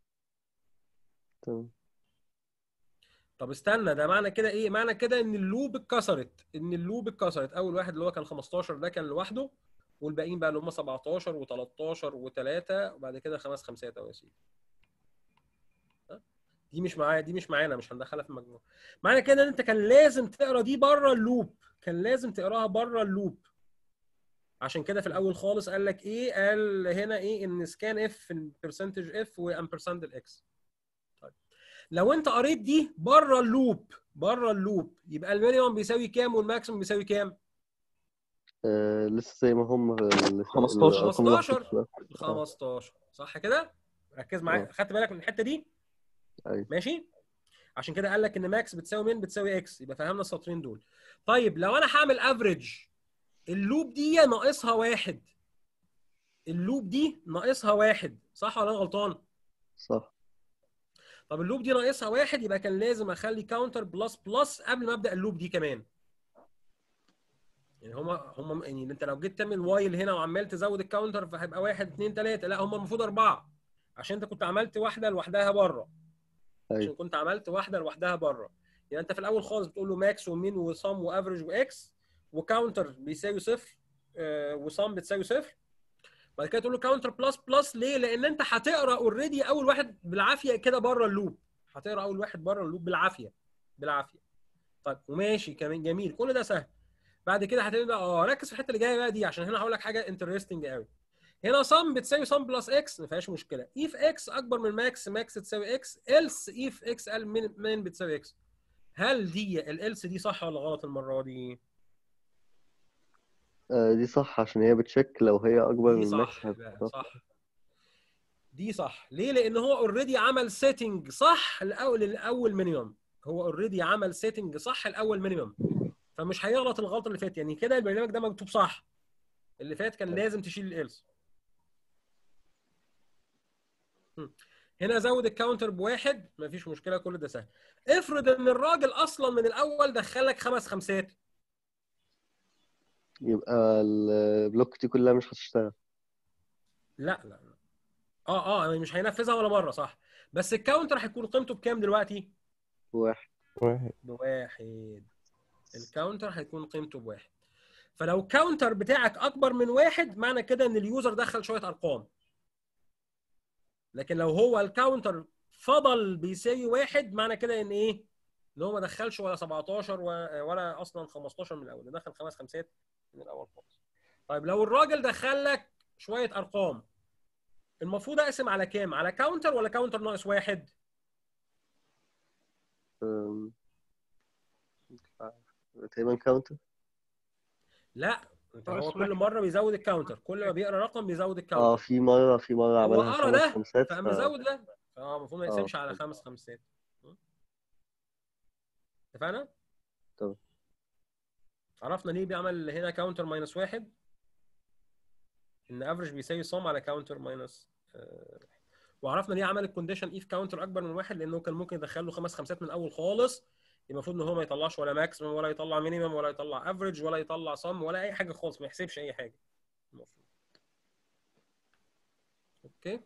تمام طب استنى ده معنى كده ايه؟ معنى كده ان اللوب اتكسرت ان اللوب اتكسرت اول واحد اللي هو كان 15 ده كان لوحده والباقيين بقى اللي هم 17 و13 و3 وبعد كده خمس خمسات اهو يا سيدي ها؟ دي مش معايا دي مش معانا مش هندخلها في المجموع معنى كده ان انت كان لازم تقرا دي بره اللوب كان لازم تقراها بره اللوب عشان كده في الاول خالص قال لك ايه قال هنا ايه ان سكان اف في البرسنتج اف وامبرسنت الاكس طيب لو انت قريت دي بره اللوب بره اللوب يبقى المينيمم بيساوي كام والماكسيمم بيساوي كام آه لسه زي ما هم ال- 15. الأرقام اللي 15. محطوطة. 15 صح كده ركز معايا آه. خدت بالك من الحته دي أيوة. ماشي عشان كده قال لك ان ماكس بتساوي مين بتساوي اكس يبقى فهمنا السطرين دول طيب لو انا هعمل افريج اللوب دي ناقصها واحد اللوب دي ناقصها واحد صح ولا انا غلطان صح طب اللوب دي ناقصها واحد يبقى كان لازم اخلي كاونتر بلس بلس قبل ما ابدا اللوب دي كمان يعني هما هما يعني انت لو جيت تعمل وايل هنا وعمال تزود الكاونتر فهيبقى واحد اثنين ثلاثه لا هما المفروض اربعه عشان انت كنت عملت واحده لوحدها بره عشان أيوة كنت عملت واحده لوحدها بره يعني انت في الاول خالص بتقول له ماكس ومين وصم وافرج واكس وكاونتر بيساوي صفر آه، وصم بتساوي صفر بعد كده تقول له كاونتر بلس بلس ليه؟ لان انت هتقرا اوريدي اول واحد بالعافيه كده بره اللوب هتقرا اول واحد بره اللوب بالعافيه بالعافيه طيب وماشي كمان جميل كل ده سهل بعد كده هتبدا اه ركز في الحته اللي جايه بقى دي عشان هنا هقول لك حاجه انترستنج قوي هنا صم بتساوي صم بلس اكس ما فيهاش مشكله اف اكس اكبر من ماكس ماكس تساوي اكس الس اف اكس اقل من من بتساوي اكس هل دي الالس دي صح ولا غلط المره دي؟ آه دي صح عشان هي بتشيك لو هي أكبر دي من صح الماكس بقى، هت- صح دي صح ليه لان هو اوريدي عمل سيتنج صح الاول الاول مينيمم هو اوريدي عمل سيتنج صح الاول مينيمم فمش هيغلط الغلطه اللي فاتت يعني كده البرنامج ده مكتوب صح اللي فات كان لازم تشيل الالس هنا زود الكاونتر بواحد مفيش مشكله كل ده سهل افرض ان الراجل اصلا من الاول دخلك خمس خمسات يبقى البلوك دي كلها مش هتشتغل لا لا لا اه اه مش هينفذها ولا مره صح بس الكاونتر هيكون قيمته بكام دلوقتي واحد واحد بواحد الكاونتر هيكون قيمته بواحد فلو الكاونتر بتاعك اكبر من واحد معنى كده ان اليوزر دخل شويه ارقام لكن لو هو الكاونتر فضل بيساوي واحد معنى كده ان ايه ان هو ما دخلش ولا 17 و- ولا اصلا 15 من الاول ده دخل خمس خمسات من الاول خالص طيب لو الراجل دخل لك شويه ارقام المفروض اقسم على كام على كاونتر ولا كاونتر ناقص واحد أم، مش عارف. تقريبا كاونتر لا انت ناقص هو كل واحد. مره بيزود الكاونتر كل ما بيقرا رقم بيزود اه الكاونتر في مرة في مرة هو عملها قرا خمس ده خمسات فقام ف... مزود ده اه المفروض ما اه. يقسمش على خمس خمسات اتفقنا؟ تمام. عرفنا ليه بيعمل هنا كاونتر ماينس واحد ان افريج بيساوي صم على كاونتر ماينس وعرفنا ليه عمل الكونديشن اف كاونتر اكبر من واحد لانه كان ممكن يدخل له خمس خمسات من الاول خالص المفروض ان هو ما يطلعش ولا ماكسيمم ولا يطلع مينيمم ولا يطلع افريج ولا يطلع صم ولا اي حاجه خالص ما يحسبش اي حاجه المفروض اوكي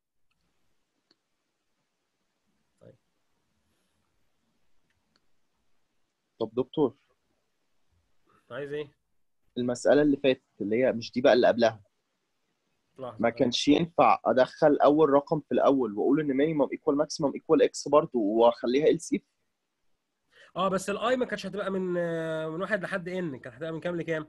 طب دكتور عايز ايه؟ المسألة اللي فاتت اللي هي مش دي بقى اللي قبلها لحظه ما كانش ينفع ادخل اول رقم في الاول واقول ان مينيمم ايكوال ماكسيمم ايكوال اكس برضه واخليها ال سي اه بس الاي ما كانتش هتبقى من من واحد لحد ان كانت هتبقى من كام لكام؟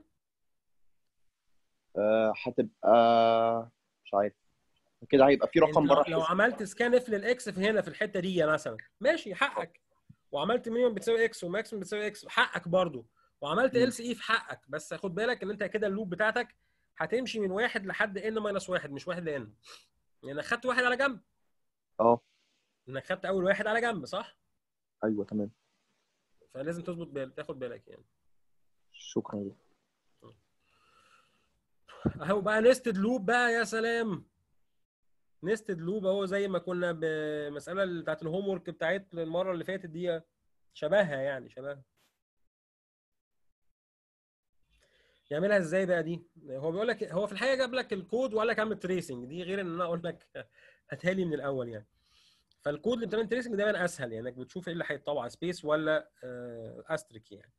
هتبقى مش عارف كده هيبقى في رقم انت بره لو الحسبة. عملت سكانف للاكس في هنا في الحته دي مثلا ماشي حقك وعملت مينيمم بتساوي اكس وماكسيمم بتساوي اكس حقك برضو وعملت مم. ال سي في حقك بس خد بالك ان انت كده اللوب بتاعتك هتمشي من واحد لحد ان ماينس واحد مش واحد لان لانك خدت واحد على جنب اه انك خدت اول واحد على جنب صح؟ ايوه تمام فلازم تظبط بالك تاخد بالك يعني شكرا لك اهو بقى نستد لوب بقى يا سلام نستد لوب اهو زي ما كنا بمساله اللي بتاعت الهوم ورك بتاعت المره اللي فاتت دي شبهها يعني شبهها يعملها ازاي بقى دي هو بيقول لك هو في الحقيقه جاب لك الكود وقال لك اعمل تريسنج دي غير ان انا اقول لك هاتها لي من الاول يعني فالكود اللي بتعمل تريسنج دايما اسهل يعني انك بتشوف ايه اللي هيتطبع سبيس ولا استريك يعني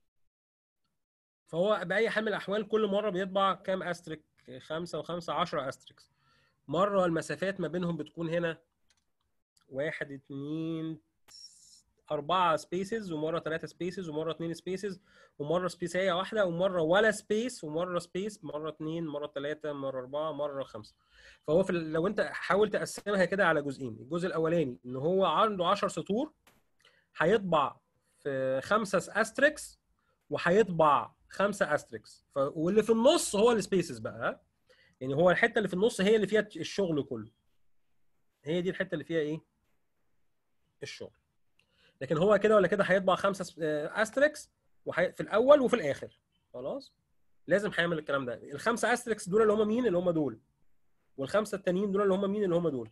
فهو باي حال من الاحوال كل مره بيطبع كام استريك خمسة وخمسة عشرة استريكس مرة المسافات ما بينهم بتكون هنا واحد اتنين أربعة سبيسز ومرة ثلاثة سبيسز ومرة اثنين سبيسز ومرة سبيسية واحدة ومرة ولا سبيس ومرة سبيس مرة اثنين مرة ثلاثة مرة أربعة مرة خمسة فهو في ال- لو أنت حاول تقسمها كده على جزئين الجزء الأولاني إن هو عنده 10 سطور هيطبع في خمسة أستريكس وهيطبع خمسة أستريكس ف... واللي في النص هو السبيسز بقى ها؟ يعني هو الحتة اللي في النص هي اللي فيها الشغل كله هي دي الحتة اللي فيها إيه؟ الشغل لكن هو كده ولا كده هيطبع خمسه س- آه، استريكس وحي... في الاول وفي الاخر خلاص لازم هيعمل الكلام ده الخمسه استريكس دول اللي هم مين اللي هم دول والخمسه التانيين دول اللي هم مين اللي هم دول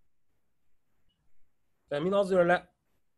فاهمين قصدي ولا لا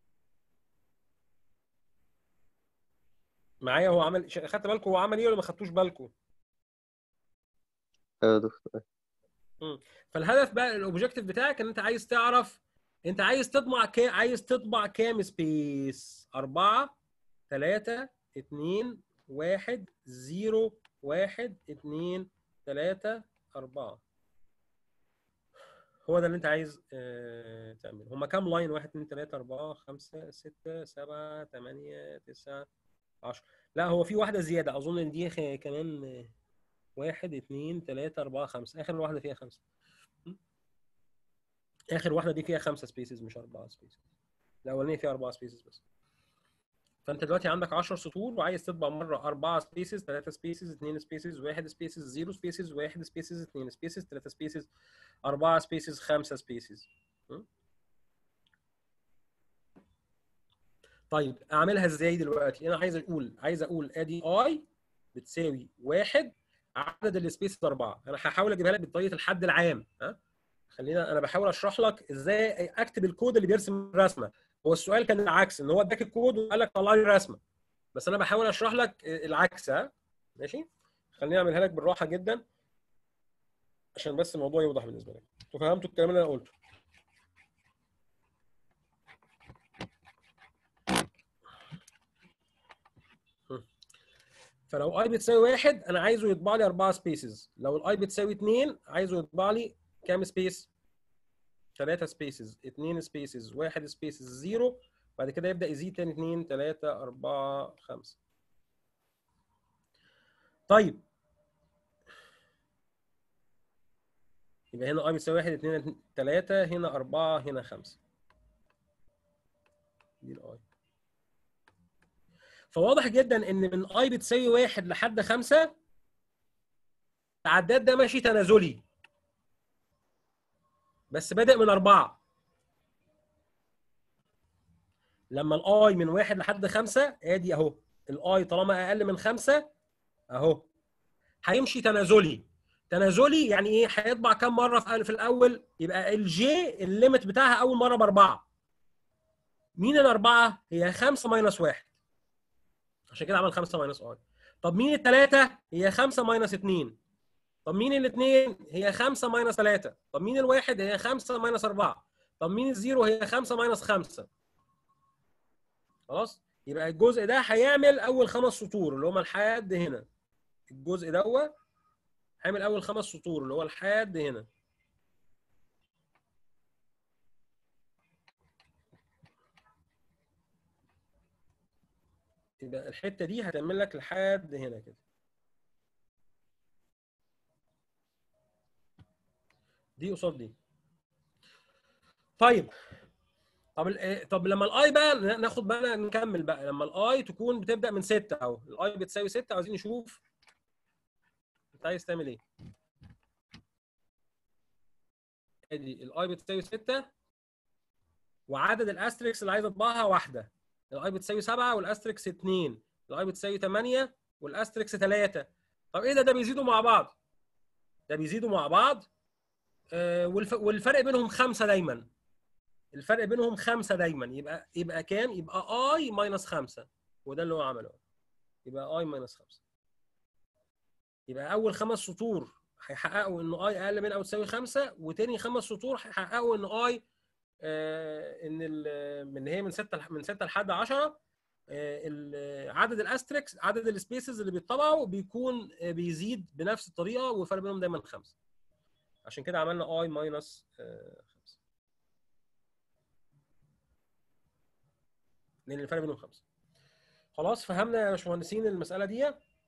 معايا هو عمل ش- خدت بالكم هو عمل ايه ولا ما خدتوش بالكم ايوه يا دكتور فالهدف بقى الاوبجيكتيف بتاعك ان انت عايز تعرف انت عايز تطبع كام عايز تطبع كام سبيس 4 3 2 1 0 1 2 3 4 هو ده اللي انت عايز آه، تعمله هما كام لاين 1 2 3 4 5 6 7 8 9 10 لا هو في واحده زياده اظن ان دي خ- كمان آه، واحد اتنين تلاتة أربعة خمسة آخر واحدة فيها خمسة م? آخر واحدة دي فيها خمسة سبيسز مش أربعة سبيسز الأولانية فيها أربعة سبيسز بس فأنت دلوقتي عندك 10 سطور وعايز تطبع مرة أربعة سبيسز ثلاثة سبيسز اثنين سبيسز واحد سبيسز زيرو سبيسز واحد سبيسز اثنين سبيسز ثلاثة سبيسز أربعة سبيسز خمسة سبيسز طيب أعملها إزاي دلوقتي؟ أنا عايز أقول عايز أقول أدي أي بتساوي واحد عدد السبيسز أربعة أنا هحاول أجيبها لك بطريقة الحد العام ها خلينا أنا بحاول أشرح لك إزاي أكتب الكود اللي بيرسم الرسمة هو السؤال كان العكس إن هو اداك الكود وقال لك طلع لي رسمة بس أنا بحاول أشرح لك العكس ها ماشي خليني أعملها لك بالراحة جدا عشان بس الموضوع يوضح بالنسبة لك انتوا فهمتوا الكلام اللي أنا قلته فلو اي بتساوي واحد انا عايزه يطبع لي اربعه سبيسز لو الاي بتساوي اثنين عايزه يطبع لي كام سبيس؟ ثلاثه سبيسز اثنين سبيسز واحد سبيسز زيرو بعد كده يبدا يزيد تاني اثنين ثلاثه اربعه خمسه طيب يبقى هنا اي بتساوي واحد اثنين ثلاثه هنا اربعه هنا خمسه دي الاي فواضح جدا ان من اي بتساوي واحد لحد خمسة العداد ده ماشي تنازلي بس بادئ من أربعة لما الاي من واحد لحد خمسة ادي اهو الاي طالما اقل من خمسة اهو هيمشي تنازلي تنازلي يعني ايه هيطبع كام مره في في الاول يبقى الجي الليمت بتاعها اول مره باربعه مين الاربعه هي خمسة ماينس واحد عشان كده عمل 5 ماينس اي طب مين الثلاثه هي 5 ماينس 2 طب مين الاثنين هي 5 ماينس 3 طب مين الواحد هي 5 ماينس 4 طب مين الزيرو هي 5 ماينس 5 خلاص يبقى الجزء ده هيعمل اول خمس سطور اللي هم لحد هنا الجزء دوت هيعمل اول خمس سطور اللي هو لحد هنا يبقى الحته دي هتعمل لك لحد هنا كده دي قصاد دي طيب طب ال- طب لما الاي بقى ناخد بقى نكمل بقى لما الاي تكون بتبدا من 6 اهو الاي بتساوي 6 عايزين نشوف انت عايز تعمل ايه ادي الاي بتساوي 6 وعدد الاستريكس اللي عايز اطبعها واحده الاي بتساوي 7 والاستريكس 2 الاي بتساوي 8 والاستريكس 3 طب ايه ده ده بيزيدوا مع بعض ده بيزيدوا مع بعض آه والف... والفرق بينهم خمسة دايما الفرق بينهم خمسة دايما يبقى يبقى كام يبقى اي ماينس خمسة وده اللي هو عمله يبقى اي ماينس خمسة يبقى اول خمس سطور هيحققوا ان اي اقل من او تساوي خمسة وتاني خمس سطور هيحققوا ان اي آه ان ال- من هي من 6 من 6 لحد 10 عدد الاستريكس عدد السبيسز اللي بيطبعوا بيكون آه، بيزيد بنفس الطريقه والفرق بينهم دايما خمسه عشان كده عملنا اي ماينس 5 لان الفرق بينهم خمسه خلاص فهمنا يا باشمهندسين المساله دي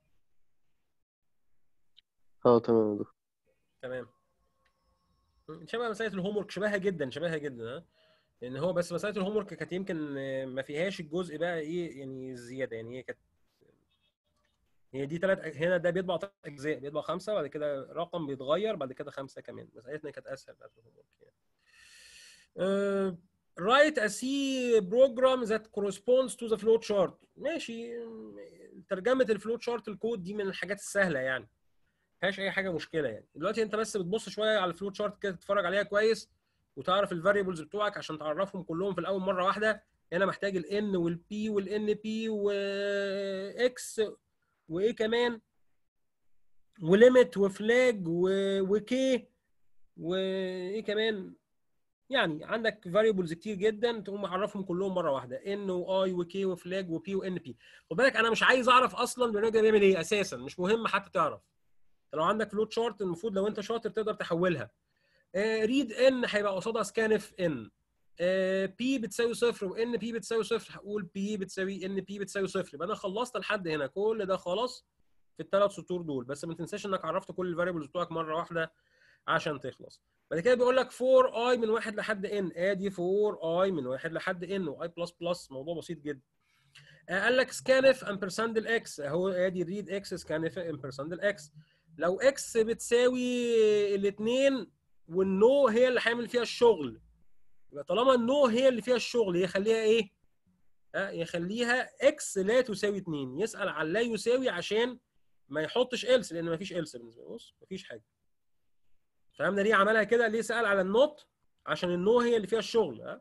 اه تمام يا دكتور تمام شبه مساله الهوم ورك شبهها جدا شبهها جدا ها لان هو بس مساله الهوم ورك كانت يمكن آه، ما فيهاش الجزء بقى ايه يعني زياده يعني هي كانت هي دي ثلاث هنا ده بيطبع ثلاث اجزاء بيطبع خمسه بعد كده رقم بيتغير بعد كده خمسه كمان مسألتنا كانت اسهل بتاعت الهوم ورك يعني. Uh, write a C program that corresponds to the flow chart ماشي ترجمه الفلو شارت الكود دي من الحاجات السهله يعني فيهاش اي حاجه مشكله يعني دلوقتي انت بس بتبص شويه على الفلو شارت كده تتفرج عليها كويس وتعرف الفاريبلز بتوعك عشان تعرفهم كلهم في الاول مره واحده هنا محتاج الان والبي والان بي واكس وايه كمان وليميت وفلاج وكي وايه كمان يعني عندك فاريبلز كتير جدا تقوم معرفهم كلهم مره واحده ان واي وكي وفلاج وبي وان بي خد بالك انا مش عايز اعرف اصلا البرنامج ده بيعمل ايه اساسا مش مهم حتى تعرف انت لو عندك فلوت شارت المفروض لو انت شاطر تقدر تحولها ريد ان هيبقى قصادها سكانف ان بي بتساوي صفر وان بي بتساوي صفر هقول بي بتساوي ان بي بتساوي صفر يبقى انا خلصت لحد هنا كل ده خلاص في الثلاث سطور دول بس ما تنساش انك عرفت كل الفاريبلز بتوعك مره واحده عشان تخلص بعد كده بيقول لك 4 اي من واحد لحد ان ادي 4 اي من واحد لحد ان واي بلس بلس موضوع بسيط جدا آه، قال لك سكانف امبرساند الاكس اهو ادي ريد اكس سكانف امبرساند الاكس لو اكس بتساوي الاثنين والنو هي اللي هيعمل فيها الشغل يبقى طالما النو هي اللي فيها الشغل يخليها ايه؟ ها يخليها اكس لا تساوي 2 يسال على لا يساوي عشان ما يحطش إلس لان ما فيش إلس بالنسبه له بص ما فيش حاجه فهمنا ليه عملها كده ليه سال على النوت عشان النو هي اللي فيها الشغل ها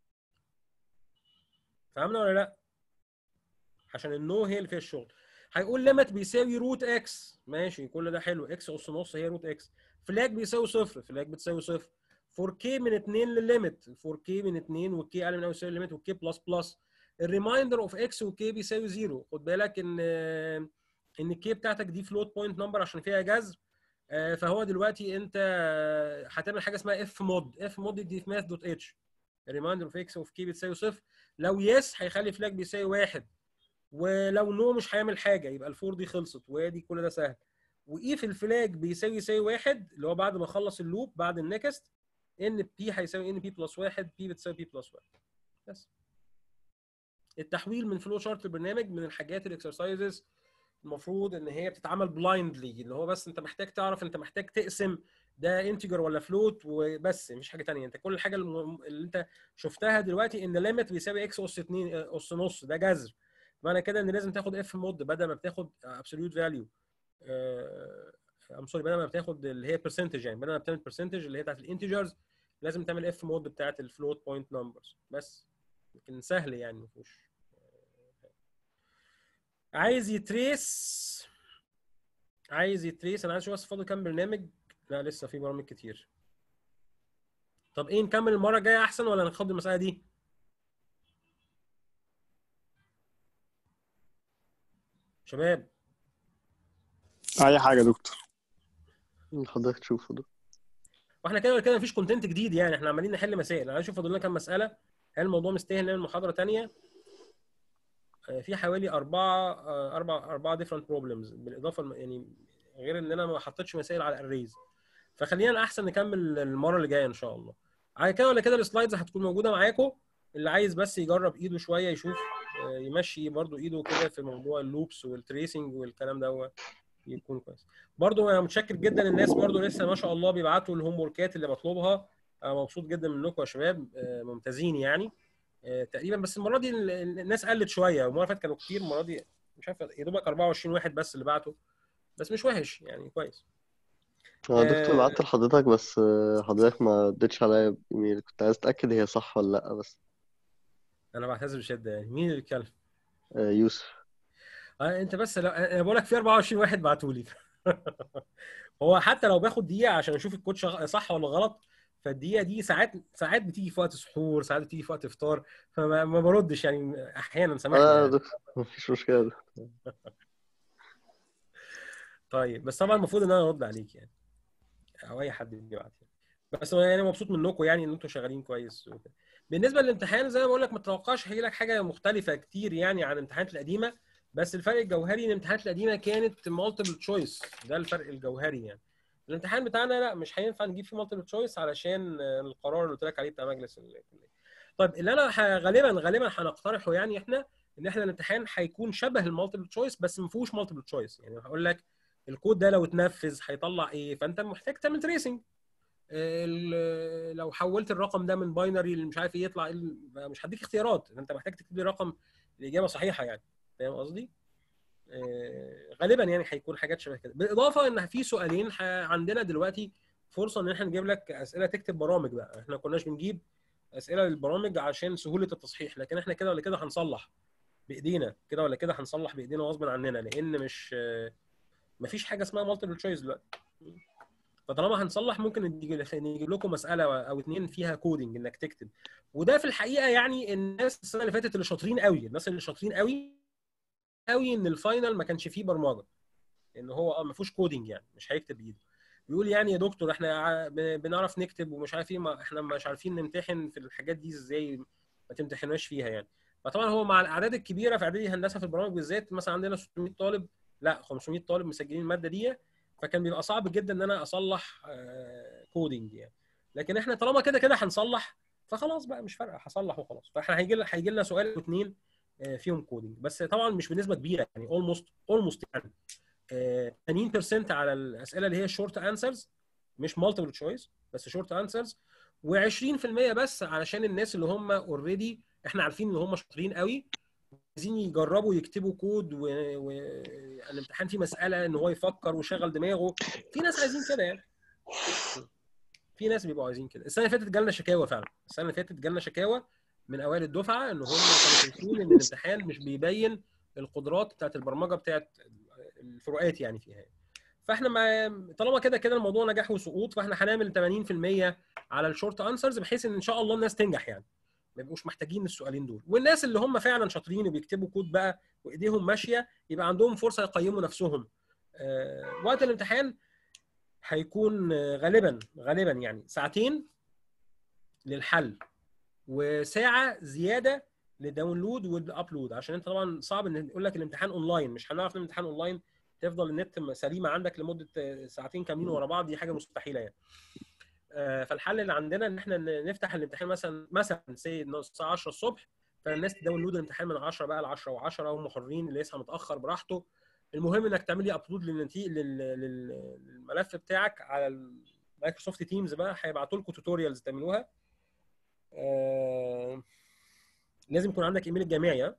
فهمنا ولا لا عشان النو هي اللي فيها الشغل هيقول ليميت بيساوي روت اكس ماشي كل ده حلو اكس اس نص هي روت اكس فلاج بيساوي صفر فلاج بتساوي صفر 4K من 2 للليميت 4K من 2 والكي اقل من او يساوي الليميت والكي بلس بلس الريمايندر اوف اكس وكي بيساوي زيرو خد بالك ان ان الكي بتاعتك دي فلوت بوينت نمبر عشان فيها جذر آه، فهو دلوقتي انت هتعمل حاجه اسمها اف مود اف مود دي في ماث دوت اتش الريمايندر اوف اكس اوف كي بتساوي صفر لو يس هيخلي فلاج بيساوي واحد ولو نو مش هيعمل حاجه يبقى الفور دي خلصت وادي كل ده سهل واي في الفلاج بيساوي يساوي واحد اللي هو بعد ما اخلص اللوب بعد النكست ان بي هيساوي ان بي بلس واحد بي بتساوي بي بلس واحد بس التحويل من فلو شارت البرنامج من الحاجات الاكسرسايزز المفروض ان هي بتتعمل بلايندلي اللي هو بس انت محتاج تعرف انت محتاج تقسم ده انتجر ولا فلوت وبس مفيش حاجه تانية انت كل الحاجه الم- اللي انت شفتها دلوقتي ان ليميت بيساوي اكس اس 2 اس نص ده جذر معنى كده ان لازم تاخد اف مود بدل ما بتاخد ابسوليوت فاليو ام سوري بدل ما بتاخد اللي هي برسنتج يعني بدل ما بتعمل برسنتج اللي هي بتاعت الانتجرز لازم تعمل اف مود بتاعت الفلوت بوينت نمبرز بس لكن سهل يعني ما فيهوش عايز يتريس عايز يتريس انا عايز اشوف بس فاضل كام برنامج لا لسه في برامج كتير طب ايه نكمل المره الجايه احسن ولا ناخد المساله دي شباب اي حاجه يا دكتور حضرتك تشوف يا دكتور واحنا كده ولا كده مفيش كونتنت جديد يعني احنا عمالين نحل مسائل انا عايز اشوف فاضل لنا كام مساله هل الموضوع مستاهل نعمل محاضره تانية آه، في حوالي أربعة آه، أربعة أربعة ديفرنت بروبلمز بالإضافة الم- يعني غير إن أنا ما حطيتش مسائل على الأريز فخلينا أحسن نكمل المرة اللي جاية إن شاء الله على كده ولا كده السلايدز هتكون موجودة معاكم اللي عايز بس يجرب إيده شوية يشوف آه، يمشي برضو إيده كده في موضوع اللوبس والتريسنج والكلام ده يكون كويس برضو أنا متشكر جدا الناس برضو لسه ما شاء الله بيبعتوا الهوم وركات اللي بطلبها أنا مبسوط جدا منكم يا شباب آه، ممتازين يعني آه، تقريبا بس المره دي ال- ال- الناس قلت شويه المره اللي فاتت كانوا كتير المره دي مش عارف يا دوبك 24 واحد بس اللي بعته بس مش وحش يعني كويس اه دكتور آه، بعت لحضرتك بس آه، حضرتك ما اديتش عليا ايميل كنت عايز اتاكد هي صح ولا لا بس انا بعتذر بشده يعني مين اللي بيتكلم؟ آه، يوسف آه انت بس لو انا بقول لك في 24 واحد بعتوا لي هو حتى لو باخد دقيقه عشان اشوف الكود شغ- صح ولا غلط فالدقيقه دي ساعات ساعات بتيجي في وقت سحور ساعات بتيجي في وقت افطار فما ما بردش يعني احيانا سامحني اه يا يعني. دكتور مفيش مشكله يا دكتور. طيب بس طبعا المفروض ان انا ارد عليك يعني او اي حد بيبعت يعني. بس انا يعني مبسوط منكم يعني ان انتم شغالين كويس وكده. بالنسبه للامتحان زي ما بقول لك ما تتوقعش هيجي لك حاجه مختلفه كتير يعني عن الامتحانات القديمه بس الفرق الجوهري ان الامتحانات القديمه كانت مالتيبل تشويس ده الفرق الجوهري يعني الامتحان بتاعنا لا مش هينفع نجيب فيه مالتيبل تشويس علشان آه، القرار اللي قلت لك عليه بتاع مجلس الكليه طيب اللي انا ح- غالبا غالبا هنقترحه يعني احنا ان احنا الامتحان هيكون شبه المالتيبل تشويس بس ما فيهوش مالتيبل تشويس يعني هقول لك الكود ده لو اتنفذ هيطلع ايه فانت محتاج تعمل تريسنج لو حولت الرقم ده من باينري اللي مش عارف ايه يطلع إيه ال- مش هديك اختيارات انت محتاج تكتب لي رقم الاجابه صحيحه يعني فاهم قصدي؟ آه، غالبا يعني هيكون حاجات شبه كده بالاضافه ان في سؤالين ح- عندنا دلوقتي فرصه ان احنا نجيب لك اسئله تكتب برامج بقى احنا كناش بنجيب اسئله للبرامج عشان سهوله التصحيح لكن احنا كده ولا كده هنصلح بايدينا كده ولا كده هنصلح بايدينا غصب عننا لان مش آه، مفيش حاجه اسمها مالتيبل تشويس دلوقتي فطالما هنصلح ممكن نجيب نجيب لكم مساله او اتنين فيها كودنج انك تكتب وده في الحقيقه يعني الناس السنه اللي فاتت اللي شاطرين قوي الناس اللي شاطرين قوي قوي ان الفاينل ما كانش فيه برمجه ان هو اه ما فيهوش كودنج يعني مش هيكتب بايده بيقول يعني يا دكتور احنا ع- ب- بنعرف نكتب ومش عارف ايه ما احنا مش عارفين نمتحن في الحاجات دي ازاي ما تمتحناش فيها يعني فطبعا هو مع الاعداد الكبيره في اعدادي هندسه في البرامج بالذات مثلا عندنا 600 طالب لا 500 طالب مسجلين الماده دي فكان بيبقى صعب جدا ان انا اصلح آه، كودنج يعني لكن احنا طالما كده كده هنصلح فخلاص بقى مش فارقه هصلح وخلاص فاحنا هيجي لنا هيجي لنا سؤال او اثنين فيهم كودنج بس طبعا مش بنسبه كبيره يعني اولموست اولموست يعني آه، 80% على الاسئله اللي هي شورت انسرز مش مالتيبل تشويس بس شورت انسرز و20% بس علشان الناس اللي هم اوريدي احنا عارفين ان هم شاطرين قوي عايزين يجربوا يكتبوا كود والامتحان فيه مساله ان هو يفكر ويشغل دماغه في ناس عايزين كده يعني في ناس بيبقوا عايزين كده السنه اللي فاتت جالنا شكاوى فعلا السنه اللي فاتت جالنا شكاوى من اوائل الدفعه ان هم كانوا شايفين ان الامتحان مش بيبين القدرات بتاعت البرمجه بتاعت الفروقات يعني فيها فاحنا ما طالما كده كده الموضوع نجاح وسقوط فاحنا هنعمل 80% على الشورت انسرز بحيث ان ان شاء الله الناس تنجح يعني ما يبقوش محتاجين السؤالين دول والناس اللي هم فعلا شاطرين وبيكتبوا كود بقى وايديهم ماشيه يبقى عندهم فرصه يقيموا نفسهم آه، وقت الامتحان هيكون آه، غالبا غالبا يعني ساعتين للحل وساعه زياده للداونلود والابلود عشان انت طبعا صعب ان يقول لك الامتحان اونلاين مش هنعرف نعمل امتحان اونلاين تفضل النت سليمه عندك لمده آه، ساعتين كاملين ورا بعض دي حاجه مستحيله يعني آه، فالحل اللي عندنا ان احنا ن- نفتح الامتحان مثلا مثلا سي الساعه 10 الصبح فالناس تداونلود الامتحان من 10 بقى ل 10 و10 هم حرين اللي يصحى متاخر براحته المهم انك تعمل لي ابلود للنتيجه للملف بتاعك على المايكروسوفت تيمز بقى هيبعتوا لكم توتوريالز تعملوها آه، لازم يكون عندك ايميل الجامعي ها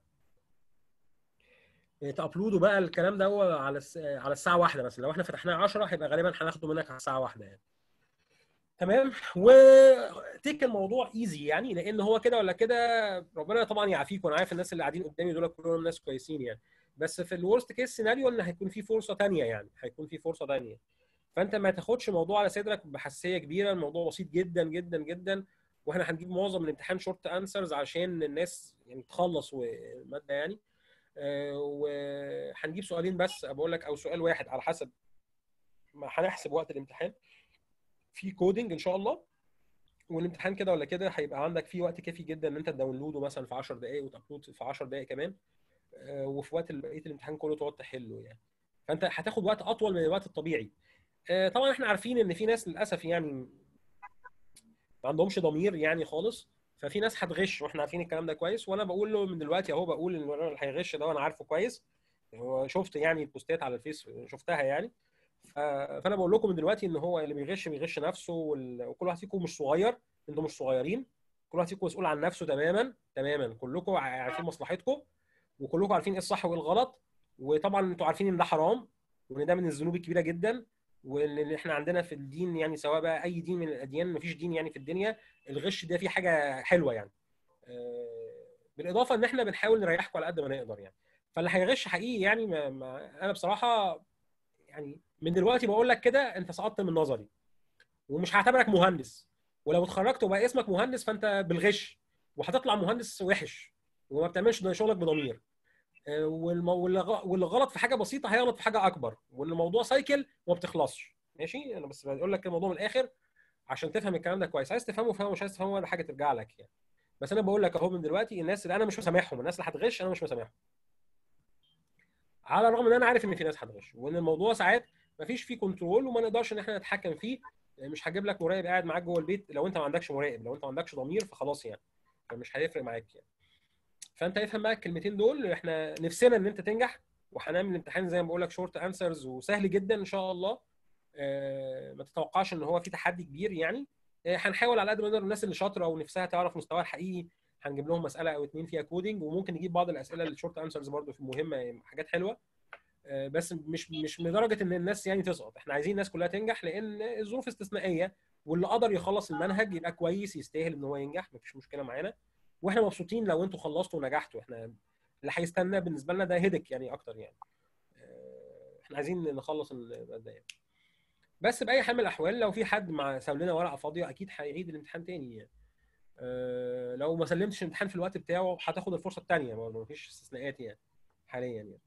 تابلودوا بقى الكلام ده هو على الس- على الساعه واحدة مثلا لو احنا فتحناه 10 هيبقى غالبا هناخده منك على الساعه واحدة يعني تمام وتيك الموضوع ايزي يعني لان هو كده ولا كده ربنا طبعا يعافيكم انا عارف الناس اللي قاعدين قدامي دول كلهم ناس كويسين يعني بس في الورست كيس سيناريو ان هيكون في فرصه تانية يعني هيكون في فرصه تانية فانت ما تاخدش الموضوع على صدرك بحساسيه كبيره الموضوع بسيط جدا جدا جدا واحنا هنجيب معظم الامتحان شورت انسرز عشان الناس يعني تخلص الماده يعني آه، وهنجيب سؤالين بس بقول لك او سؤال واحد على حسب ما هنحسب وقت الامتحان في كودنج ان شاء الله والامتحان كده ولا كده هيبقى عندك فيه وقت كافي جدا ان انت تداونلوده مثلا في 10 دقائق وتابلود في 10 دقائق كمان آه، وفي وقت بقيه الامتحان كله تقعد تحله يعني فانت هتاخد وقت اطول من الوقت الطبيعي آه، طبعا احنا عارفين ان في ناس للاسف يعني ما عندهمش ضمير يعني خالص ففي ناس هتغش واحنا عارفين الكلام ده كويس وانا بقول له من دلوقتي اهو بقول ان اللي هيغش ده وانا عارفه كويس هو شفت يعني البوستات على الفيس شفتها يعني ف- فانا بقول لكم من دلوقتي ان هو اللي بيغش بيغش نفسه وال- وكل واحد فيكم مش صغير انتوا مش صغيرين كل واحد فيكم مسؤول عن نفسه تماما تماما كلكم عارفين مصلحتكم وكلكم عارفين ايه الصح وايه الغلط وطبعا انتوا عارفين ان ده حرام وان ده من الذنوب الكبيره جدا وان احنا عندنا في الدين يعني سواء بقى اي دين من الاديان مفيش دين يعني في الدنيا الغش ده فيه حاجه حلوه يعني آه، بالاضافه ان احنا بنحاول نريحكم على قد ما نقدر يعني فاللي هيغش حقيقي يعني ما ما انا بصراحه يعني من دلوقتي بقول لك كده انت سقطت من نظري ومش هعتبرك مهندس ولو اتخرجت وبقى اسمك مهندس فانت بالغش وهتطلع مهندس وحش وما بتعملش ده شغلك بضمير آه، والم- واللي غ- واللي غلط في حاجه بسيطه هيغلط في حاجه اكبر وان الموضوع سايكل وما بتخلصش ماشي انا بس بقول لك الموضوع من الاخر عشان تفهم الكلام ده كويس عايز تفهمه فهمه مش عايز تفهمه ولا حاجه ترجع لك يعني بس انا بقول لك اهو من دلوقتي الناس اللي انا مش مسامحهم الناس اللي هتغش انا مش مسامحهم على الرغم ان انا عارف ان في ناس هتغش وان الموضوع ساعات مفيش فيه كنترول وما نقدرش ان احنا نتحكم فيه مش هجيب لك مراقب قاعد معاك جوه البيت لو انت ما عندكش مراقب لو انت ما عندكش ضمير فخلاص يعني فمش هيفرق معاك يعني فانت افهم بقى الكلمتين دول احنا نفسنا ان انت تنجح وهنعمل الامتحان زي ما بقول لك شورت انسرز وسهل جدا ان شاء الله آه، ما تتوقعش ان هو في تحدي كبير يعني آه، هنحاول على قد ما نقدر الناس اللي شاطره ونفسها تعرف مستواها الحقيقي هنجيب لهم مساله او اتنين فيها كودينج وممكن نجيب بعض الاسئله الشورت انسرز برضو في مهمه يعني حاجات حلوه آه، بس مش مش لدرجه ان الناس يعني تسقط احنا عايزين الناس كلها تنجح لان الظروف استثنائيه واللي قدر يخلص المنهج يبقى كويس يستاهل ان هو ينجح مفيش مشكله معانا واحنا مبسوطين لو انتوا خلصتوا ونجحتوا احنا اللي هيستنى بالنسبه لنا ده هيدك يعني اكتر يعني آه، احنا عايزين نخلص الماده يعني بس باي حال من الاحوال لو في حد مع ساب لنا ورقه فاضيه اكيد هيعيد الامتحان تاني يعني آه، لو ما سلمتش الامتحان في الوقت بتاعه هتاخد الفرصه الثانيه برضه مفيش استثناءات يعني حاليا يعني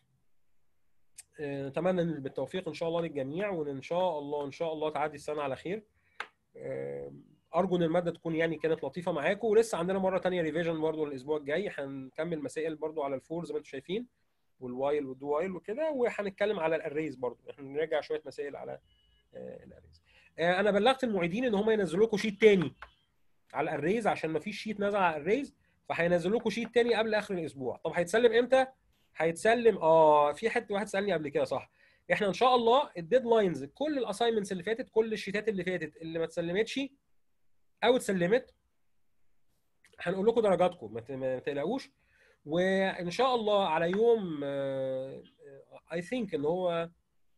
آه، نتمنى إن بالتوفيق ان شاء الله للجميع وان ان شاء الله ان شاء الله تعدي السنه على خير آه، ارجو ان الماده تكون يعني كانت لطيفه معاكم ولسه عندنا مره تانية ريفيجن برضو الاسبوع الجاي هنكمل مسائل برضو على الفور زي ما انتم شايفين والوايل والدو وايل وكده وهنتكلم على الاريز برضو احنا نراجع شويه مسائل على آه، الاريز آه، انا بلغت المعيدين ان هم ينزلوا لكم شيت تاني على الاريز عشان ما فيش شيت نزل على الاريز فهينزلوا لكم شيت تاني قبل اخر الاسبوع طب هيتسلم امتى هيتسلم اه في حد واحد سالني قبل كده صح احنا ان شاء الله الديدلاينز كل الاساينمنتس اللي فاتت كل الشيتات اللي فاتت اللي ما اتسلمتش او اتسلمت هنقول لكم درجاتكم ما ت- ما تقلقوش وان شاء الله على يوم اي ثينك ان هو آه،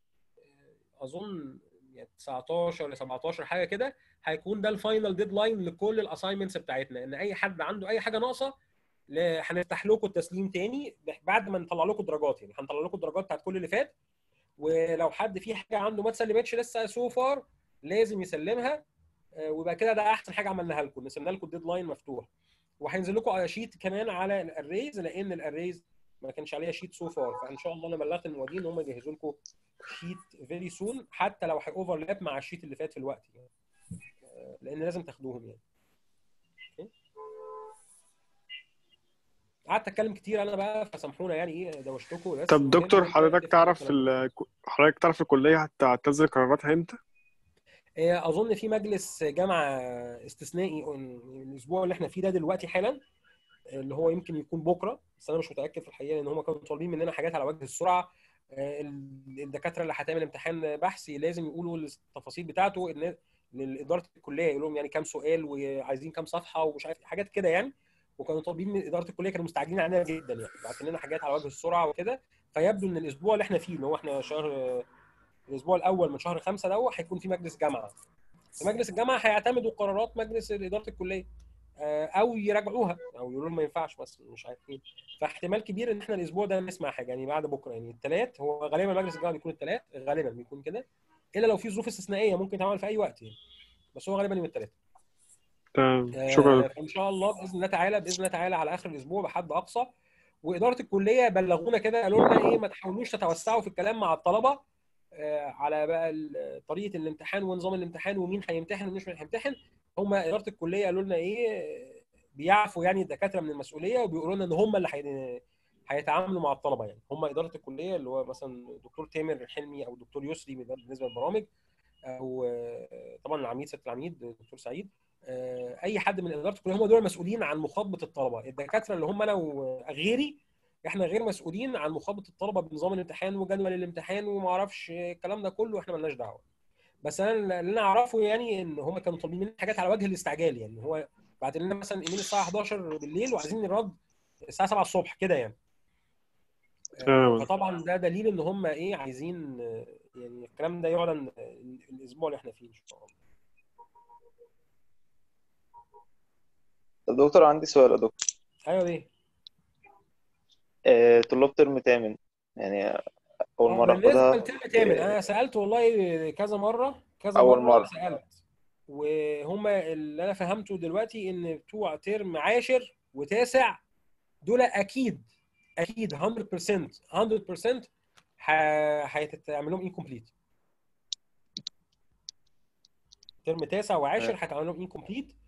اظن يعني 19 ل 17 حاجه كده هيكون ده الفاينل ديدلاين لكل الاساينمنتس بتاعتنا ان اي حد عنده اي حاجه ناقصه ل- هنفتح لكم التسليم تاني بعد ما نطلع لكم درجات يعني هنطلع لكم الدرجات بتاعت كل اللي فات ولو حد في حاجه عنده ما اتسلمتش لسه سو فار لازم يسلمها آه، ويبقى كده ده احسن حاجه عملناها لكم نسينا لكم الديدلاين مفتوح وهينزل لكم شيت كمان على الاريز لان الاريز ما كانش عليها شيت سو فار فان شاء الله انا بلغت المعيدين ان هم يجهزوا لكم شيت فيري سون حتى لو هيوفرلاب مع الشيت اللي فات في الوقت يعني آه، لان لازم تاخدوهم يعني أوكي؟ قعدت اتكلم كتير انا بقى فسامحونا يعني ايه دوشتكم بس طب المهم دكتور إن حضرتك تفهموا تعرف الكلام. ال... حضرتك تعرف الكلية هت- هتنزل قراراتها امتى؟ آه، اظن في مجلس جامعه استثنائي الاسبوع اللي احنا فيه ده دلوقتي حالا اللي هو يمكن يكون بكره بس انا مش متاكد في الحقيقه لان هم كانوا طالبين مننا حاجات على وجه السرعه آه، الدكاتره اللي هتعمل امتحان بحثي لازم يقولوا التفاصيل بتاعته ان لاداره الكليه يقول لهم يعني كام سؤال وعايزين كام صفحه ومش عارف حاجات كده يعني وكانوا طالبين من اداره الكليه كانوا مستعجلين علينا جدا يعني بعتوا لنا حاجات على وجه السرعه وكده فيبدو ان الاسبوع اللي احنا فيه اللي هو احنا شهر الاسبوع الاول من شهر خمسة ده هيكون في مجلس جامعه في مجلس الجامعه هيعتمدوا قرارات مجلس اداره الكليه آه، او يراجعوها او يقولوا لهم ما ينفعش بس مش عارفين فاحتمال كبير ان احنا الاسبوع ده نسمع حاجه يعني بعد بكره يعني الثلاث هو غالبا مجلس الجامعه بيكون الثلاث غالبا بيكون كده الا لو في ظروف استثنائيه ممكن تعمل في اي وقت يعني بس هو غالبا يوم الثلاث تمام شكرا فان شاء الله باذن الله تعالى باذن الله تعالى على اخر الاسبوع بحد اقصى واداره الكليه بلغونا كده قالوا لنا ايه ما تحاولوش تتوسعوا في الكلام مع الطلبه آه، على بقى ال- طريقه الامتحان ونظام الامتحان ومين هيمتحن ومين مش هيمتحن هم اداره الكليه قالوا لنا ايه بيعفوا يعني الدكاتره من المسؤوليه وبيقولوا لنا ان هم اللي هي- هيتعاملوا مع الطلبه يعني هم اداره الكليه اللي هو مثلا دكتور تامر حلمي او دكتور يسري بالنسبه للبرامج او آه، طبعا العميد سياده العميد دكتور سعيد آه، اي حد من اداره الكليه هم دول مسؤولين عن مخاطبه الطلبه الدكاتره اللي هم انا وغيري احنا غير مسؤولين عن مخاطبه الطلبه بنظام الامتحان وجدول الامتحان وما اعرفش الكلام ده كله احنا مالناش دعوه بس انا اللي انا اعرفه يعني ان هم كانوا طالبين مني حاجات على وجه الاستعجال يعني هو بعت لنا مثلا ايميل الساعه 11 بالليل وعايزين الرد الساعه 7 الصبح كده يعني آه، تمام. فطبعا ده دليل ان هم ايه عايزين آه، يعني الكلام ده يعلن آه، الاسبوع اللي احنا فيه ان شاء الله طب دكتور عندي سؤال يا دكتور ايوه ليه آه، طلاب ترم تامن يعني أول آه، مرة بالنسبه أخدها لترم تامن انا سالت والله كذا مره كذا أول مره مرة. سالت وهم اللي انا فهمته دلوقتي ان بتوع ترم عاشر وتاسع دول اكيد اكيد 100% 100% ه- هيتعمل لهم انكمبليت ترم تاسع وعاشر هيتعمل لهم انكمبليت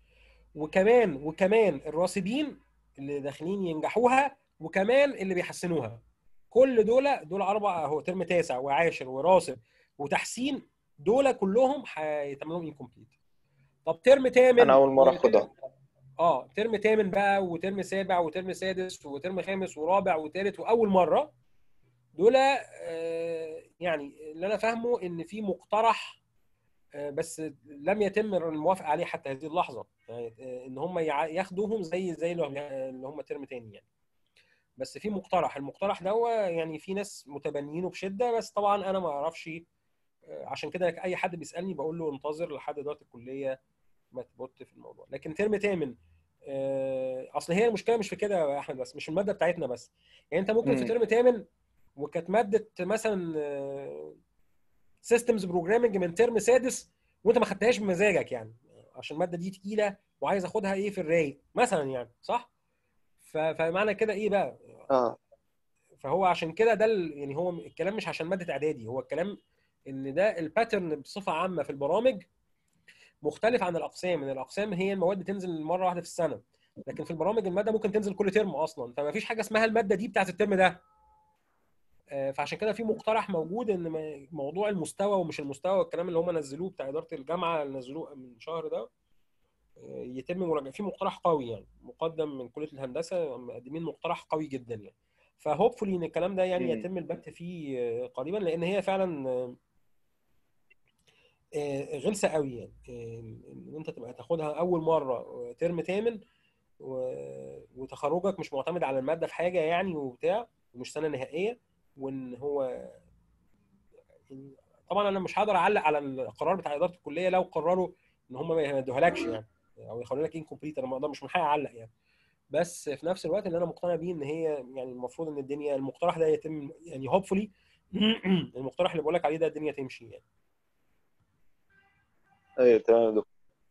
وكمان وكمان الراسبين اللي داخلين ينجحوها وكمان اللي بيحسنوها كل دول دول اربع اهو ترم تاسع وعاشر وراسب وتحسين دول كلهم هيتعمل لهم انكمبليت طب ترم تامن انا اول مره وترم- اخدها اه ترم تامن بقى وترم سابع وترم سادس وترم خامس ورابع وثالث واول مره دول آه، يعني اللي انا فاهمه ان في مقترح آه، بس لم يتم الموافقه عليه حتى هذه اللحظه يعني آه، ان هم يع- ياخدوهم زي زي اللي هم- اللي هم ترم تاني يعني بس في مقترح المقترح ده يعني في ناس متبنيينه بشده بس طبعا انا ما اعرفش آه، عشان كده اي حد بيسالني بقول له انتظر لحد اداره الكليه ما تبط في الموضوع لكن ترم تامن آه، اصل هي المشكله مش في كده يا احمد بس مش الماده بتاعتنا بس يعني انت ممكن في مم. ترم تامن وكانت ماده مثلا سيستمز بروجرامنج من ترم سادس وانت ما خدتهاش بمزاجك يعني عشان الماده دي تقيله وعايز اخدها ايه في الرايق مثلا يعني صح ف- فمعنى كده ايه بقى اه فهو عشان كده ده ال- يعني هو الكلام مش عشان ماده اعدادي هو الكلام ان ده الباترن بصفه عامه في البرامج مختلف عن الاقسام ان الاقسام هي المواد بتنزل مره واحده في السنه لكن في البرامج الماده ممكن تنزل كل ترم اصلا فما فيش حاجه اسمها الماده دي بتاعت الترم ده آه، فعشان كده في مقترح موجود ان م- موضوع المستوى ومش المستوى الكلام اللي هم نزلوه بتاع اداره الجامعه اللي نزلوه من شهر ده آه، يتم مراجعه في مقترح قوي يعني مقدم من كليه الهندسه مقدمين مقترح قوي جدا يعني فهوبفولي ان الكلام ده يعني مم. يتم البت فيه آه، قريبا لان هي فعلا آه، آه، غلسه قوي يعني آه، ان انت تبقى تاخدها اول مره آه، ترم تامن و- وتخرجك مش معتمد على الماده في حاجه يعني وبتاع ومش سنه نهائيه وان هو يعني طبعا انا مش هقدر اعلق على القرار بتاع اداره الكليه لو قرروا ان هم ما يدوهالكش يعني او يخلوا لك انكمبليت انا ما اقدر مش من حقي اعلق يعني بس في نفس الوقت اللي انا مقتنع بيه ان هي يعني المفروض ان الدنيا المقترح ده يتم يعني هوبفولي المقترح اللي بقول لك عليه ده الدنيا تمشي يعني ايوه تمام يا دكتور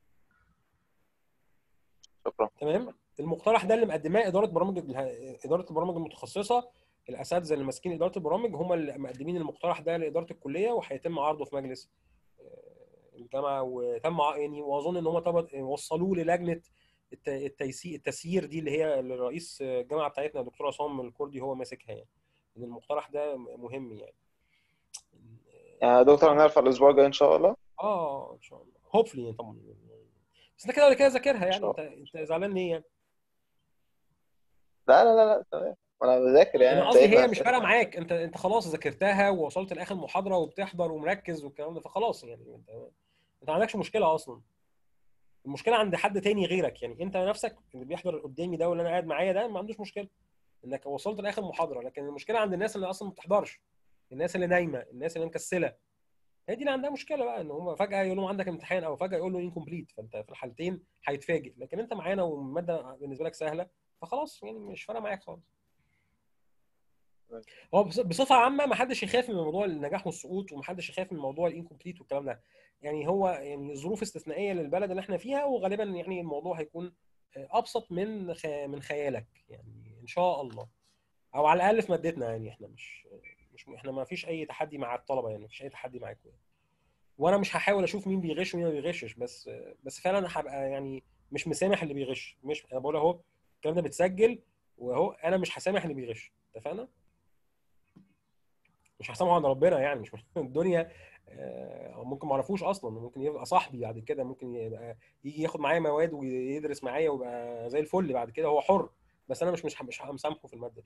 شكرا تمام المقترح ده اللي مقدماه اداره برامج اله- اداره البرامج المتخصصه الاساتذه اللي ماسكين اداره البرامج هم اللي مقدمين المقترح ده لاداره الكليه وهيتم عرضه في مجلس آه، الجامعه وتم ع- يعني واظن ان هم طبعا وصلوه للجنه الت- التيسير التسيير دي اللي هي اللي رئيس الجامعه بتاعتنا دكتور عصام الكردي هو ماسكها يعني ان المقترح ده مهم يعني يعني يا دكتور هنعرف على الاسبوع الجاي ان شاء الله اه ان شاء الله هوبفلي طبعا بس انت كده ولا كده ذاكرها يعني شاء انت انت زعلان ليه يعني؟ لا لا لا لا تمام انا بذاكر يعني انا قصدي سايبها هي مش فارقه معاك انت انت خلاص ذاكرتها ووصلت لاخر محاضره وبتحضر ومركز والكلام ده فخلاص يعني انت انت ما عندكش مشكله اصلا المشكله عند حد تاني غيرك يعني انت نفسك اللي بيحضر قدامي ده واللي انا قاعد معايا ده ما عندوش مشكله انك وصلت لاخر محاضره لكن المشكله عند الناس اللي اصلا ما بتحضرش الناس اللي نايمه الناس اللي مكسله هي دي اللي عندها مشكله بقى ان هم فجاه يقول لهم عندك امتحان او فجاه يقول له انكمبليت فانت في الحالتين هيتفاجئ لكن انت معانا والماده بالنسبه لك سهله فخلاص يعني مش فارقه معاك خالص هو بص- بصفه عامه ما حدش يخاف من موضوع النجاح والسقوط وما حدش يخاف من موضوع الانكمبليت والكلام ده يعني هو يعني ظروف استثنائيه للبلد اللي احنا فيها وغالبا يعني الموضوع هيكون ابسط من خ... من خيالك يعني ان شاء الله او على الاقل في مادتنا يعني احنا مش مش احنا ما فيش اي تحدي مع الطلبه يعني ما فيش اي تحدي معاكم يعني. وانا مش هحاول اشوف مين بيغش ومين ما بيغشش بس بس فعلا هبقى يعني مش مسامح اللي بيغش مش انا بقول اهو الكلام ده بيتسجل واهو انا مش هسامح اللي بيغش اتفقنا؟ مش هسامحه عند ربنا يعني مش الدنيا آه، ممكن ما اعرفوش اصلا ممكن يبقى صاحبي بعد كده ممكن يبقى يجي ياخد معايا مواد ويدرس معايا ويبقى زي الفل بعد كده هو حر بس انا مش مش مش مسامحه في الماده دي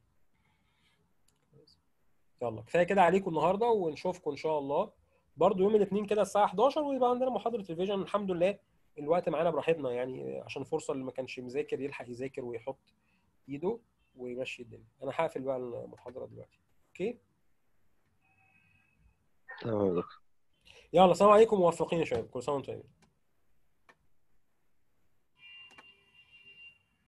يلا كفايه كده عليكم النهارده ونشوفكم ان شاء الله برضو يوم الاثنين كده الساعه 11 ويبقى عندنا محاضره ريفيجن الحمد لله الوقت معانا براحتنا يعني عشان فرصه اللي ما كانش مذاكر يلحق يذاكر ويحط ايده ويمشي الدنيا انا هقفل بقى المحاضره دلوقتي اوكي تمام يا دكتور يلا السلام عليكم موفقين يا شباب كل سنه وانتم طيبين